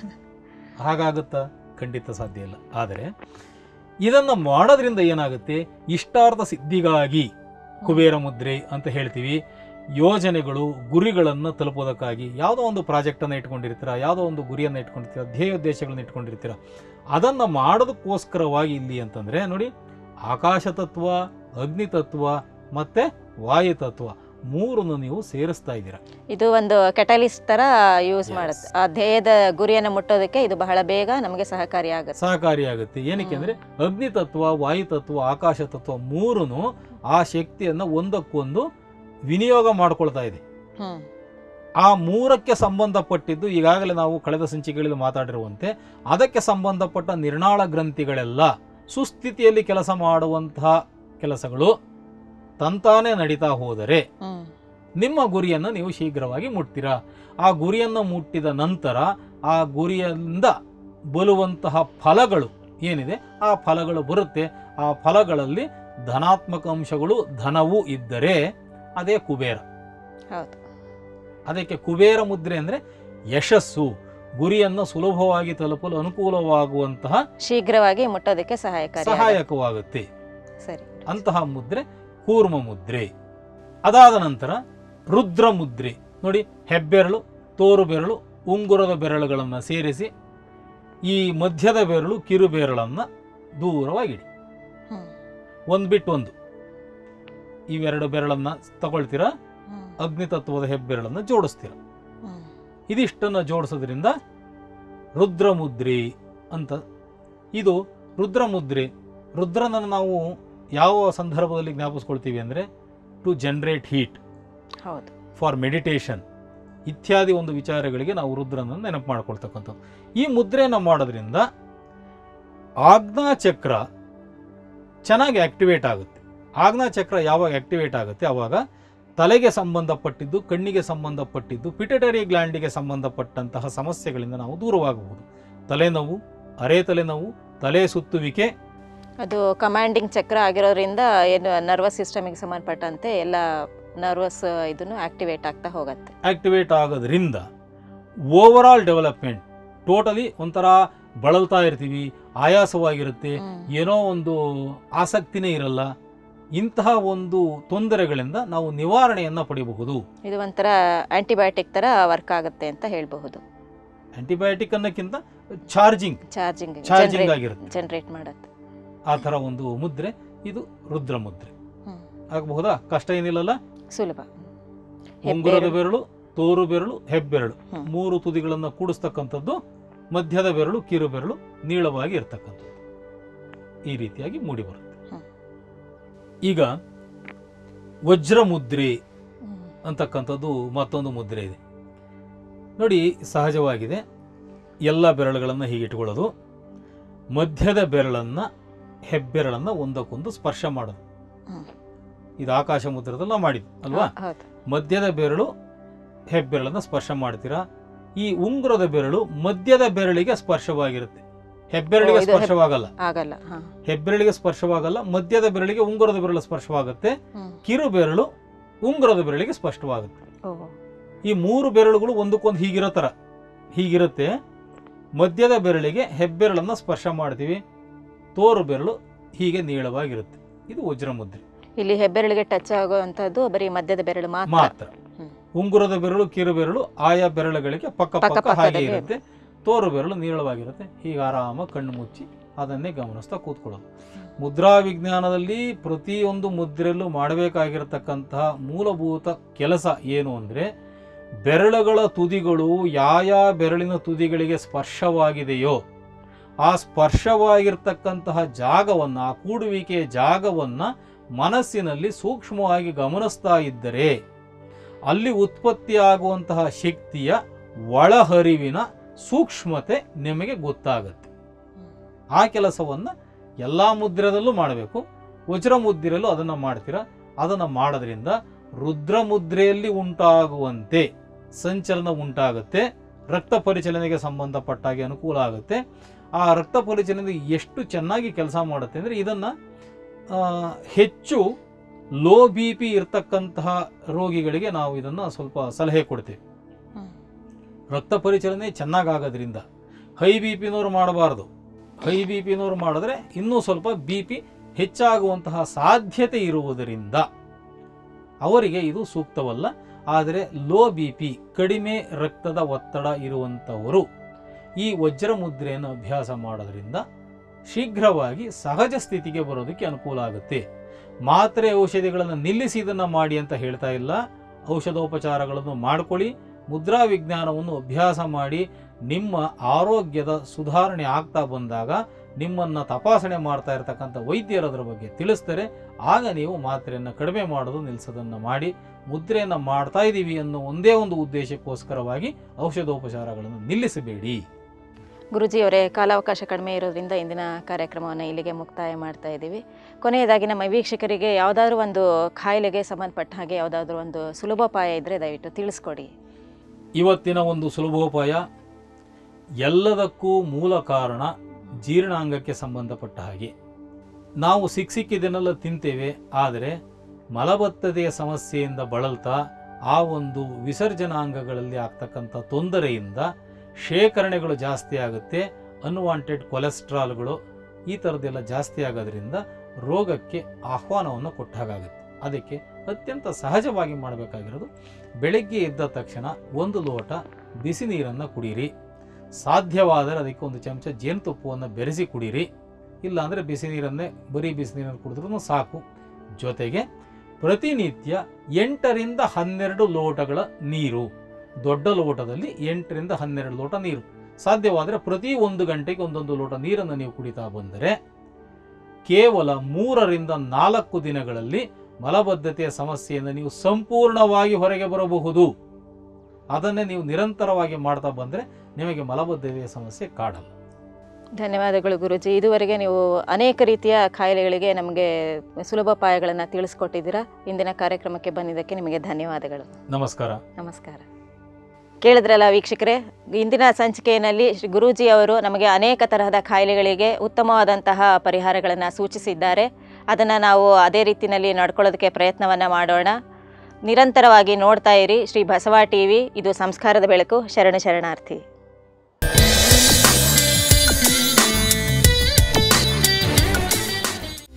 ಹಾಗಾಗುತ್ತಾ ಖಂಡಿತ ಸಾಧ್ಯ ಇಲ್ಲ ಆದರೆ ಇದನ್ನು ಮಾಡೋದ್ರಿಂದ ಏನಾಗುತ್ತೆ ಇಷ್ಟಾರ್ಥ ಸಿದ್ಧಿಗಾಗಿ ಕುಬೇರ ಮುದ್ರೆ ಅಂತ ಹೇಳ್ತೀವಿ ಯೋಜನೆಗಳು ಗುರಿಗಳನ್ನು ತಲುಪೋದಕ್ಕಾಗಿ ಯಾವುದೋ ಒಂದು ಪ್ರಾಜೆಕ್ಟನ್ನು ಇಟ್ಕೊಂಡಿರ್ತೀರ ಯಾವುದೋ ಒಂದು ಗುರಿಯನ್ನು ಇಟ್ಕೊಂಡಿರ್ತೀರ ಧ್ಯೇಯೋದ್ದೇಶಗಳನ್ನ ಇಟ್ಕೊಂಡಿರ್ತೀರ ಅದನ್ನು ಮಾಡೋದಕ್ಕೋಸ್ಕರವಾಗಿ ಇಲ್ಲಿ ಅಂತಂದರೆ ನೋಡಿ ಆಕಾಶ ತತ್ವ ಅಗ್ನಿ ತತ್ವ ಮತ್ತು ವಾಯು ತತ್ವ ಮೂರನ್ನು ನೀವು ಸೇರಿಸ್ತಾ ಇದ್ದೀರಾ ಇದು ಒಂದು ಕೆಟಲಿಸ್ಟ್ ತರ ಯೂಸ್ Yes. ಮಾಡುತ್ತೆ ಆ ಧ್ಯೇಯದ ಗುರಿಯನ್ನು ಮುಟ್ಟೋದಕ್ಕೆ ಇದು ಬಹಳ ಬೇಗ ನಮಗೆ ಸಹಕಾರಿಯಾಗುತ್ತೆ ಸಹಕಾರಿಯಾಗುತ್ತೆ ಏನಕ್ಕೆ ಅಂದರೆ ಅಗ್ನಿ ತತ್ವ ವಾಯು ತತ್ವ ಆಕಾಶ ತತ್ವ ಮೂರೂ ಆ ಶಕ್ತಿಯನ್ನು ಒಂದಕ್ಕೊಂದು ವಿನಿಯೋಗ ಮಾಡ್ಕೊಳ್ತಾ ಇದೆ ಹ್ಮ್ ಆ ಮೂರಕ್ಕೆ ಸಂಬಂಧಪಟ್ಟಿದ್ದು ಈಗಾಗಲೇ ನಾವು ಕಳೆದ ಸಂಚಿಕೆಗಳಲ್ಲಿ ಮಾತಾಡಿರುವಂತೆ ಅದಕ್ಕೆ ಸಂಬಂಧಪಟ್ಟ ನಿರ್ನಾಳ ಗ್ರಂಥಿಗಳೆಲ್ಲ ಸುಸ್ಥಿತಿಯಲ್ಲಿ ಕೆಲಸ ಮಾಡುವಂತಹ ಕೆಲಸಗಳು ತಂತಾನೇ ನಡೀತಾ ಹೋದರೆ ಹ್ಮ್ ನಿಮ್ಮ ಗುರಿಯನ್ನು ನೀವು ಶೀಘ್ರವಾಗಿ ಮುಟ್ತೀರಾ ಆ ಗುರಿಯನ್ನು ಮುಟ್ಟಿದ ನಂತರ ಆ ಗುರಿಯಿಂದ ಬರುವಂತಹ ಫಲಗಳು ಏನಿದೆ ಆ ಫಲಗಳು ಬರುತ್ತೆ ಆ ಫಲಗಳಲ್ಲಿ ಧನಾತ್ಮಕ ಅಂಶಗಳು ಧನವು ಇದ್ದರೆ ಅದೇ ಕುಬೇರ ಹೌದು ಅದಕ್ಕೆ ಕುಬೇರ ಮುದ್ರೆ ಅಂದರೆ ಯಶಸ್ಸು ಗುರಿಯನ್ನು ಸುಲಭವಾಗಿ ತಲುಪಲು ಅನುಕೂಲವಾಗುವಂತಹ ಶೀಘ್ರವಾಗಿ ಮುಟ್ಟೋದಕ್ಕೆ ಸಹಾಯಕಾರಿ ಸಹಾಯಕವಾಗುತ್ತೆ ಸರಿ ಅಂತಹ ಮುದ್ರೆ ಕೂರ್ಮ ಮುದ್ರೆ ಅದಾದ ನಂತರ ರುದ್ರ ಮುದ್ರೆ ನೋಡಿ ಹೆಬ್ಬೆರಳು ತೋರು ಬೆರಳು ಉಂಗುರದ ಬೆರಳುಗಳನ್ನು ಸೇರಿಸಿ ಈ ಮಧ್ಯದ ಬೆರಳು ಕಿರು ಬೆರಳನ್ನು ದೂರವಾಗಿಡಿ ಹ್ಮ್ ಒಂದು ಬಿಟ್ಟು ಒಂದು ಇವೆರಡು ಬೆರಳನ್ನು ತಗೊಳ್ತೀರಾ ಹ್ಮ್ ಅಗ್ನಿ ತತ್ವದ ಹೆಬ್ಬೆರಳನ್ನು ಜೋಡಿಸ್ತೀರಾ ಹ್ಮ್ ಇದಿಷ್ಟನ್ನು ಜೋಡಿಸೋದ್ರಿಂದ ರುದ್ರಮುದ್ರೆ ಅಂತ ಇದು ರುದ್ರಮುದ್ರೆ ರುದ್ರನನ್ನು ನಾವು ಯಾವ ಸಂದರ್ಭದಲ್ಲಿ ಜ್ಞಾಪಿಸ್ಕೊಳ್ತೀವಿ ಅಂದರೆ ಟು ಜನರೇಟ್ ಹೀಟ್ ಹೌದು ಫಾರ್ ಮೆಡಿಟೇಷನ್ ಇತ್ಯಾದಿ ಒಂದು ವಿಚಾರಗಳಿಗೆ ನಾವು ರುದ್ರನನ್ನು ನೆನಪು ಮಾಡ್ಕೊಳ್ತಕ್ಕಂಥದ್ದು ಈ ಮುದ್ರೆಯನ್ನು ಮಾಡೋದ್ರಿಂದ ಆಜ್ಞಾಚಕ್ರ ಚೆನ್ನಾಗಿ ಆಕ್ಟಿವೇಟ್ ಆಗುತ್ತೆ ಆಜ್ಞಾಚಕ್ರ ಯಾವಾಗ ಆಕ್ಟಿವೇಟ್ ಆಗುತ್ತೆ ಆವಾಗ ತಲೆಗೆ ಸಂಬಂಧಪಟ್ಟಿದ್ದು ಕಣ್ಣಿಗೆ ಸಂಬಂಧಪಟ್ಟಿದ್ದು ಪಿಟಟರಿ ಗ್ಲ್ಯಾಂಡಿಗೆ ಸಂಬಂಧಪಟ್ಟಂತಹ ಸಮಸ್ಯೆಗಳಿಂದ ನಾವು ದೂರವಾಗಬಹುದು ತಲೆನೋವು ಅರೆ ತಲೆನೋವು ತಲೆ ಸುತ್ತುವಿಕೆ ಅದು ಕಮಾಂಡಿಂಗ್ ಚಕ್ರ ಆಗಿರೋದ್ರಿಂದ ಏನು ನರ್ವಸ್ ಸಿಸ್ಟಮಿಗೆ ಸಂಬಂಧಪಟ್ಟಂತೆ ಎಲ್ಲ ನರ್ವಸ್ ಇದನ್ನು ಆಕ್ಟಿವೇಟ್ ಆಗ್ತಾ ಹೋಗುತ್ತೆ ಆಕ್ಟಿವೇಟ್ ಆಗೋದ್ರಿಂದ ಓವರಾಲ್ ಡೆವಲಪ್ಮೆಂಟ್ ಟೋಟಲಿ ಒಂಥರ ಬಳಲ್ತಾ ಇರ್ತೀವಿ ಆಯಾಸವಾಗಿರುತ್ತೆ ಹ್ಮ್. ಏನೋ ಒಂದು ಆಸಕ್ತಿನೇ ಇರಲ್ಲ ಇಂತಹ ಒಂದು ತೊಂದರೆಗಳಿಂದ ನಾವು ನಿವಾರಣೆಯನ್ನು ಪಡೆಯಬಹುದು ಇದು ಒಂಥರ ಆಂಟಿಬಯೋಟಿಕ್ ತರ ವರ್ಕ್ ಆಗುತ್ತೆ ಅಂತ ಹೇಳಬಹುದು ಆಂಟಿಬಯೋಟಿಕ್ ಅನ್ನೋಕ್ಕಿಂತ ಚಾರ್ಜಿಂಗ್ ಚಾರ್ಜಿಂಗ್ ಚಾರ್ಜಿಂಗ್ ಆಗಿರುತ್ತೆ ಜನರೇಟ್ ಮಾಡುತ್ತೆ ಆ ಥರ ಒಂದು ಮುದ್ರೆ ಇದು ರುದ್ರ ಮುದ್ರೆ ಹ್ಮ್. ಆಗಬಹುದಾ ಕಷ್ಟ ಏನಿಲ್ಲಲ್ಲ ಸುಲಭ ಉಂಗುರದ ಹೆಬ್ಬೆರಳು. ಬೆರಳು ತೋರು ಬೆರಳು ಹೆಬ್ಬೆರಳು ಹ್ಮ್. ಮೂರು ತುದಿಗಳನ್ನು ಕೂಡಿಸ್ತಕ್ಕಂಥದ್ದು ಮಧ್ಯದ ಬೆರಳು ಕಿರು ಬೆರಳು ನೀಳವಾಗಿ ಇರ್ತಕ್ಕಂಥದ್ದು ಈ ರೀತಿಯಾಗಿ ಮೂಡಿ ಬರುತ್ತೆ ಹ್ಮ್. ಈಗ ವಜ್ರ ಮುದ್ರೆ ಹ್ಮ್. ಅಂತಕ್ಕಂಥದ್ದು ಮತ್ತೊಂದು ಮುದ್ರೆ ಇದೆ ನೋಡಿ ಸಹಜವಾಗಿದೆ ಎಲ್ಲ ಬೆರಳುಗಳನ್ನು ಹೀಗೆ ಇಟ್ಕೊಳ್ಳೋದು ಮಧ್ಯದ ಬೆರಳನ್ನು ಹೆಬ್ಬೆರಳನ್ನು ಒಂದಕ್ಕೊಂದು ಸ್ಪರ್ಶ ಮಾಡೋದು ಹ್ಮ್. ಇದು ಆಕಾಶ ಮುದ್ರದಲ್ಲಿ ನಾವು ಮಾಡಿದ್ದು ಅಲ್ವಾ ಹೌದು ಮಧ್ಯದ ಬೆರಳು ಹೆಬ್ಬೆರಳನ್ನು ಸ್ಪರ್ಶ ಮಾಡ್ತೀರಾ ಈ ಉಂಗುರದ ಬೆರಳು ಮಧ್ಯದ ಬೆರಳಿಗೆ ಸ್ಪರ್ಶವಾಗಿರುತ್ತೆ ಹೆಬ್ಬೆರಳಿಗೆ ಓ, ಇದು ಹೆಬ್- ಸ್ಪರ್ಶವಾಗಲ್ಲ ಆಗಲ್ಲ ಹಾ ಹೆಬ್ಬೆರಳಿಗೆ ಸ್ಪರ್ಶವಾಗಲ್ಲ ಮಧ್ಯದ ಬೆರಳಿಗೆ ಉಂಗುರದ ಬೆರಳು ಸ್ಪರ್ಶವಾಗುತ್ತೆ ಹ್ಮ್. ಕಿರು ಬೆರಳು ಉಂಗುರದ ಬೆರಳಿಗೆ ಸ್ಪಷ್ಟವಾಗುತ್ತೆ ಓ ಈ ಮೂರು ಬೆರಳುಗಳು ಒಂದಕ್ಕೊಂದು ಹೀಗಿರೋ ಥರ ಹೀಗಿರುತ್ತೆ ಮಧ್ಯದ ಬೆರಳಿಗೆ ಹೆಬ್ಬೆರಳನ್ನು ಸ್ಪರ್ಶ ಮಾಡ್ತೀವಿ ತೋರು ಬೆರಳು ಹೀಗೆ ನೀಳವಾಗಿರುತ್ತೆ ಇದು ವಜ್ರ ಮುದ್ರೆ ಇಲ್ಲಿ ಹೆಬ್ಬೆರಳಿಗೆ ಟಚ್ ಆಗುವಂತದ್ದು ಬರೀ ಮಧ್ಯದ ಬೆರಳು ಮಾತ್ರ ಮಾತ್ರ ಹ್ಮ್. ಉಂಗುರದ ಬೆರಳು ಕಿರು ಬೆರಳು ಆಯಾ ಬೆರಳುಗಳಿಗೆ ಪಕ್ಕ ಪಕ್ಕ ಪಕ್ಕ ಹಾಗೆ ಪಕ್ಕದಲ್ಲಿ ಇರುತ್ತೆ ತೋರು ಬೆರಳು ನೀಳವಾಗಿರುತ್ತೆ ಹೀಗೆ ಆರಾಮ ಕಣ್ಣು ಮುಚ್ಚಿ ಅದನ್ನೇ ಗಮನಿಸ್ತಾ ಕೂತ್ಕೊಳ್ಳೋದು ಮುದ್ರಾ ವಿಜ್ಞಾನದಲ್ಲಿ ಪ್ರತಿಯೊಂದು ಮುದ್ರೆಯಲ್ಲೂ ಮಾಡಬೇಕಾಗಿರತಕ್ಕಂತಹ ಮೂಲಭೂತ ಕೆಲಸ ಏನು ಅಂದರೆ ಬೆರಳುಗಳ ತುದಿಗಳು ಯಾಯಾ ಬೆರಳಿನ ತುದಿಗಳಿಗೆ ಸ್ಪರ್ಶವಾಗಿದೆಯೋ ಆ ಸ್ಪರ್ಶವಾಗಿರ್ತಕ್ಕಂತಹ ಜಾಗವನ್ನು ಆ ಕೂಡುವಿಕೆಯ ಜಾಗವನ್ನು ಮನಸ್ಸಿನಲ್ಲಿ ಸೂಕ್ಷ್ಮವಾಗಿ ಗಮನಿಸ್ತಾ ಇದ್ದರೆ ಅಲ್ಲಿ ಉತ್ಪತ್ತಿಯಾಗುವಂತಹ ಶಕ್ತಿಯ ಒಳಹರಿವಿನ ಸೂಕ್ಷ್ಮತೆ ನಿಮಗೆ ಗೊತ್ತಾಗುತ್ತೆ ಆ ಕೆಲಸವನ್ನು ಎಲ್ಲ ಮುದ್ರದಲ್ಲೂ ಮಾಡಬೇಕು ವಜ್ರ ಮುದ್ರೆಯಲ್ಲೂ ಅದನ್ನು ಮಾಡ್ತೀರಾ ಅದನ್ನು ಮಾಡೋದ್ರಿಂದ ರುದ್ರ ಮುದ್ರೆಯಲ್ಲಿ ಉಂಟಾಗುವಂತೆ ಸಂಚಲನ ಉಂಟಾಗುತ್ತೆ ರಕ್ತ ಪರಿಚಲನೆಗೆ ಸಂಬಂಧಪಟ್ಟಾಗೆ ಅನುಕೂಲ ಆಗುತ್ತೆ ಆ ರಕ್ತ ಪರಿಚಲನೆ ಎಷ್ಟು ಚೆನ್ನಾಗಿ ಕೆಲಸ ಮಾಡುತ್ತೆ ಅಂದರೆ ಇದನ್ನು ಹೆಚ್ಚು ಲೋ ಬಿ ಪಿ ಇರ್ತಕ್ಕಂತಹ ರೋಗಿಗಳಿಗೆ ನಾವು ಇದನ್ನು ಸ್ವಲ್ಪ ಸಲಹೆ ಕೊಡ್ತೇವೆ ಹ್ಮ್. ರಕ್ತ ಪರಿಚಲನೆ ಚೆನ್ನಾಗಾಗೋದ್ರಿಂದ ಹೈ ಬಿ ಪಿನವ್ರು ಮಾಡಬಾರ್ದು ಹೈ ಬಿ ಪಿನವ್ರು ಮಾಡಿದ್ರೆ ಇನ್ನೂ ಸ್ವಲ್ಪ ಬಿ ಪಿ ಹೆಚ್ಚಾಗುವಂತಹ ಸಾಧ್ಯತೆ ಇರುವುದರಿಂದ ಅವರಿಗೆ ಇದು ಸೂಕ್ತವಲ್ಲ ಆದರೆ ಲೋ ಬಿ ಪಿ ಕಡಿಮೆ ರಕ್ತದ ಒತ್ತಡ ಇರುವಂಥವರು ಈ ವಜ್ರ ಮುದ್ರೆಯನ್ನು ಅಭ್ಯಾಸ ಮಾಡೋದ್ರಿಂದ ಶೀಘ್ರವಾಗಿ ಸಹಜ ಸ್ಥಿತಿಗೆ ಬರೋದಕ್ಕೆ ಅನುಕೂಲ ಆಗುತ್ತೆ ಮಾತ್ರೆ ಔಷಧಿಗಳನ್ನು ನಿಲ್ಲಿಸಿ ಇದನ್ನು ಮಾಡಿ ಅಂತ ಹೇಳ್ತಾ ಇಲ್ಲ ಔಷಧೋಪಚಾರಗಳನ್ನು ಮಾಡ್ಕೊಳ್ಳಿ ಮುದ್ರಾ ವಿಜ್ಞಾನವನ್ನು ಅಭ್ಯಾಸ ಮಾಡಿ ನಿಮ್ಮ ಆರೋಗ್ಯದ ಸುಧಾರಣೆ ಆಗ್ತಾ ಬಂದಾಗ ನಿಮ್ಮನ್ನು ತಪಾಸಣೆ ಮಾಡ್ತಾ ಇರತಕ್ಕಂಥ ವೈದ್ಯರು ಅದರ ಬಗ್ಗೆ ತಿಳಿಸ್ತಾರೆ ಆಗ ನೀವು ಮಾತ್ರೆಯನ್ನು ಕಡಿಮೆ ಮಾಡೋದು ನಿಲ್ಲಿಸೋದನ್ನು ಮಾಡಿ ಮುದ್ರೆಯನ್ನು ಮಾಡ್ತಾ ಇದ್ದೀವಿ ಅನ್ನೋ ಒಂದೇ ಒಂದು ಉದ್ದೇಶಕ್ಕೋಸ್ಕರವಾಗಿ ಔಷಧೋಪಚಾರಗಳನ್ನು ನಿಲ್ಲಿಸಬೇಡಿ ಗುರುಜಿ ಅವರೇ ಕಾಲಾವಕಾಶ ಕಡಿಮೆ ಇರೋದ್ರಿಂದ ಇಂದಿನ ಕಾರ್ಯಕ್ರಮವನ್ನು ಇಲ್ಲಿಗೆ ಮುಕ್ತಾಯ ಮಾಡ್ತಾ ಇದ್ದೀವಿ ಕೊನೆಯದಾಗಿ ನಮ್ಮ ವೀಕ್ಷಕರಿಗೆ ಯಾವುದಾದ್ರೂ ಒಂದು ಕಾಯಿಲೆಗೆ ಸಂಬಂಧಪಟ್ಟ ಹಾಗೆ ಯಾವುದಾದ್ರೂ ಒಂದು ಸುಲಭೋಪಾಯ ಇದ್ದರೆ ದಯವಿಟ್ಟು ತಿಳಿಸ್ಕೊಡಿ ಇವತ್ತಿನ ಒಂದು ಸುಲಭೋಪಾಯ ಎಲ್ಲದಕ್ಕೂ ಮೂಲ ಕಾರಣ ಜೀರ್ಣಾಂಗಕ್ಕೆ ಸಂಬಂಧಪಟ್ಟ ಹಾಗೆ ನಾವು ಸಿಕ್ಕ ಸಿಕ್ಕಿದ್ದನ್ನೆಲ್ಲ ತಿಂತೇವೆ ಆದರೆ ಮಲಬದ್ಧತೆಯ ಸಮಸ್ಯೆಯಿಂದ ಬಳಲ್ತಾ ಆ ಒಂದು ವಿಸರ್ಜನಾಂಗಗಳಲ್ಲಿ ಆಗ್ತಕ್ಕಂಥ ತೊಂದರೆಯಿಂದ ಶೇಖರಣೆಗಳು ಜಾಸ್ತಿ ಆಗುತ್ತೆ ಅನ್ವಾಂಟೆಡ್ ಕೊಲೆಸ್ಟ್ರಾಲ್ಗಳು ಈ ಥರದ್ದೆಲ್ಲ ಜಾಸ್ತಿ ಆಗೋದ್ರಿಂದ ರೋಗಕ್ಕೆ ಆಹ್ವಾನವನ್ನು ಕೊಟ್ಟ ಹಾಗಾಗುತ್ತೆ ಅದಕ್ಕೆ ಅತ್ಯಂತ ಸಹಜವಾಗಿ ಮಾಡಬೇಕಾಗಿರೋದು ಬೆಳಗ್ಗೆ ಎದ್ದ ತಕ್ಷಣ ಒಂದು ಲೋಟ ಬಿಸಿ ನೀರನ್ನು ಕುಡೀರಿ ಸಾಧ್ಯವಾದರೆ ಅದಕ್ಕೆ ಒಂದು ಚಮಚ ಜೇನುತುಪ್ಪವನ್ನು ಬೆರೆಸಿ ಕುಡೀರಿ ಇಲ್ಲಾಂದರೆ ಬಿಸಿ ನೀರನ್ನೇ ಬರೀ ಬಿಸಿ ನೀರನ್ನು ಕುಡಿದ್ರೂ ಸಾಕು ಜೊತೆಗೆ ಪ್ರತಿನಿತ್ಯ ಎಂಟರಿಂದ ಹನ್ನೆರಡು ಲೋಟಗಳ ನೀರು ದೊಡ್ಡ ಲೋಟದಲ್ಲಿ ಎಂಟರಿಂದ ಹನ್ನೆರಡು ಲೋಟ ನೀರು ಸಾಧ್ಯವಾದರೆ ಪ್ರತಿ ಒಂದು ಗಂಟೆಗೆ ಒಂದೊಂದು ಲೋಟ ನೀರನ್ನು ನೀವು ಕುಡಿತಾ ಬಂದರೆ ಕೇವಲ ಮೂರರಿಂದ ನಾಲ್ಕು ದಿನಗಳಲ್ಲಿ ಮಲಬದ್ಧತೆಯ ಸಮಸ್ಯೆಯಿಂದ ನೀವು ಸಂಪೂರ್ಣವಾಗಿ ಹೊರಗೆ ಬರಬಹುದು ಅದನ್ನೇ ನೀವು ನಿರಂತರವಾಗಿ ಮಾಡ್ತಾ ಬಂದರೆ ನಿಮಗೆ ಮಲಬದ್ಧತೆಯ ಸಮಸ್ಯೆ ಕಾಡಲ್ಲ ಧನ್ಯವಾದಗಳು ಗುರುಜಿ ಇದುವರೆಗೆ ನೀವು ಅನೇಕ ರೀತಿಯ ಕಾಯಿಲೆಗಳಿಗೆ ನಮಗೆ ಸುಲಭೋಪಾಯಗಳನ್ನು ತಿಳಿಸ್ಕೊಟ್ಟಿದ್ದೀರಾ ಇಂದಿನ ಕಾರ್ಯಕ್ರಮಕ್ಕೆ ಬಂದಿದ್ದಕ್ಕೆ ನಿಮಗೆ ಧನ್ಯವಾದಗಳು ನಮಸ್ಕಾರ ನಮಸ್ಕಾರ ಕೇಳಿದ್ರಲ್ಲ ವೀಕ್ಷಕರೇ ಇಂದಿನ ಸಂಚಿಕೆಯಲ್ಲಿ ಶ್ರೀ ಗುರೂಜಿ ಅವರು ನಮಗೆ ಅನೇಕ ತರಹದ ಕಾಯಿಲೆಗಳಿಗೆ ಉತ್ತಮವಾದಂತಹ ಪರಿಹಾರಗಳನ್ನು ಸೂಚಿಸಿದ್ದಾರೆ ಅದನ್ನು ನಾವು ಅದೇ ರೀತಿಯಲ್ಲಿ ನಡ್ಕೊಳ್ಳೋದಕ್ಕೆ ಪ್ರಯತ್ನವನ್ನು ಮಾಡೋಣ ನಿರಂತರವಾಗಿ ನೋಡ್ತಾ ಇರಿ ಶ್ರೀ ಬಸವ ಟಿ ವಿ ಇದು ಸಂಸ್ಕಾರದ ಬೆಳಕು ಶರಣ ಶರಣಾರ್ಥಿ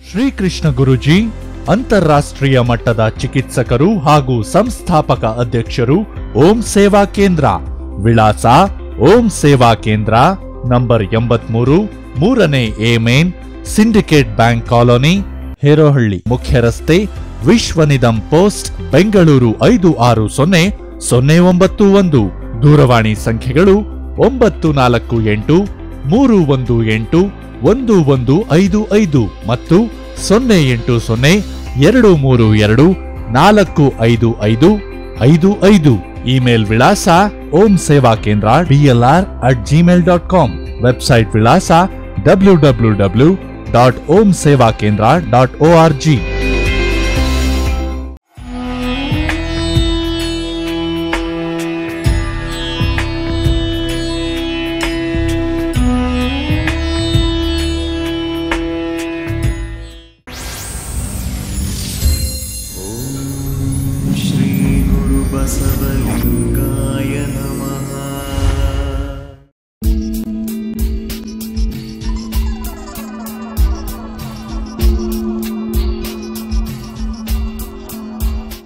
ಶ್ರೀಕೃಷ್ಣ ಗುರುಜಿ ಅಂತಾರಾಷ್ಟ್ರೀಯ ಮಟ್ಟದ ಚಿಕಿತ್ಸಕರು ಹಾಗೂ ಸಂಸ್ಥಾಪಕ ಅಧ್ಯಕ್ಷರು ಓಂ ಸೇವಾ ಕೇಂದ್ರ ವಿಳಾಸ ಓಂ ಸೇವಾ ಕೇಂದ್ರ ನಂಬರ್ ಎಂಬತ್ಮೂರು ಮೂರನೇ A main Syndicate bank colony Herohalli ಮುಖ್ಯ ರಸ್ತೆ ವಿಶ್ವನಿಧಂ ಪೋಸ್ಟ್ ಬೆಂಗಳೂರು ಐದು ಆರು ಸೊನ್ನೆ ಸೊನ್ನೆ ಒಂಬತ್ತು ಒಂದು ದೂರವಾಣಿ ಸಂಖ್ಯೆಗಳು ಒಂಬತ್ತು ನಾಲ್ಕು ಎಂಟು ಮೂರು ಒಂದು ಎಂಟು ಒಂದು ಒಂದು ಐದು ಐದು ಮತ್ತು ಸೊನ್ನೆ ಎಂಟು ಸೊನ್ನೆ ಎರಡು ಮೂರು ಎರಡು ನಾಲ್ಕು ಐದು ಐದು ಐದು ಐದು ಇಮೇಲ್ ವಿಳಾಸ Om Seva Kendra DLR at Gmail dot com website ವಿಳಾಸ W W W dot Om Seva Kendra dot O R G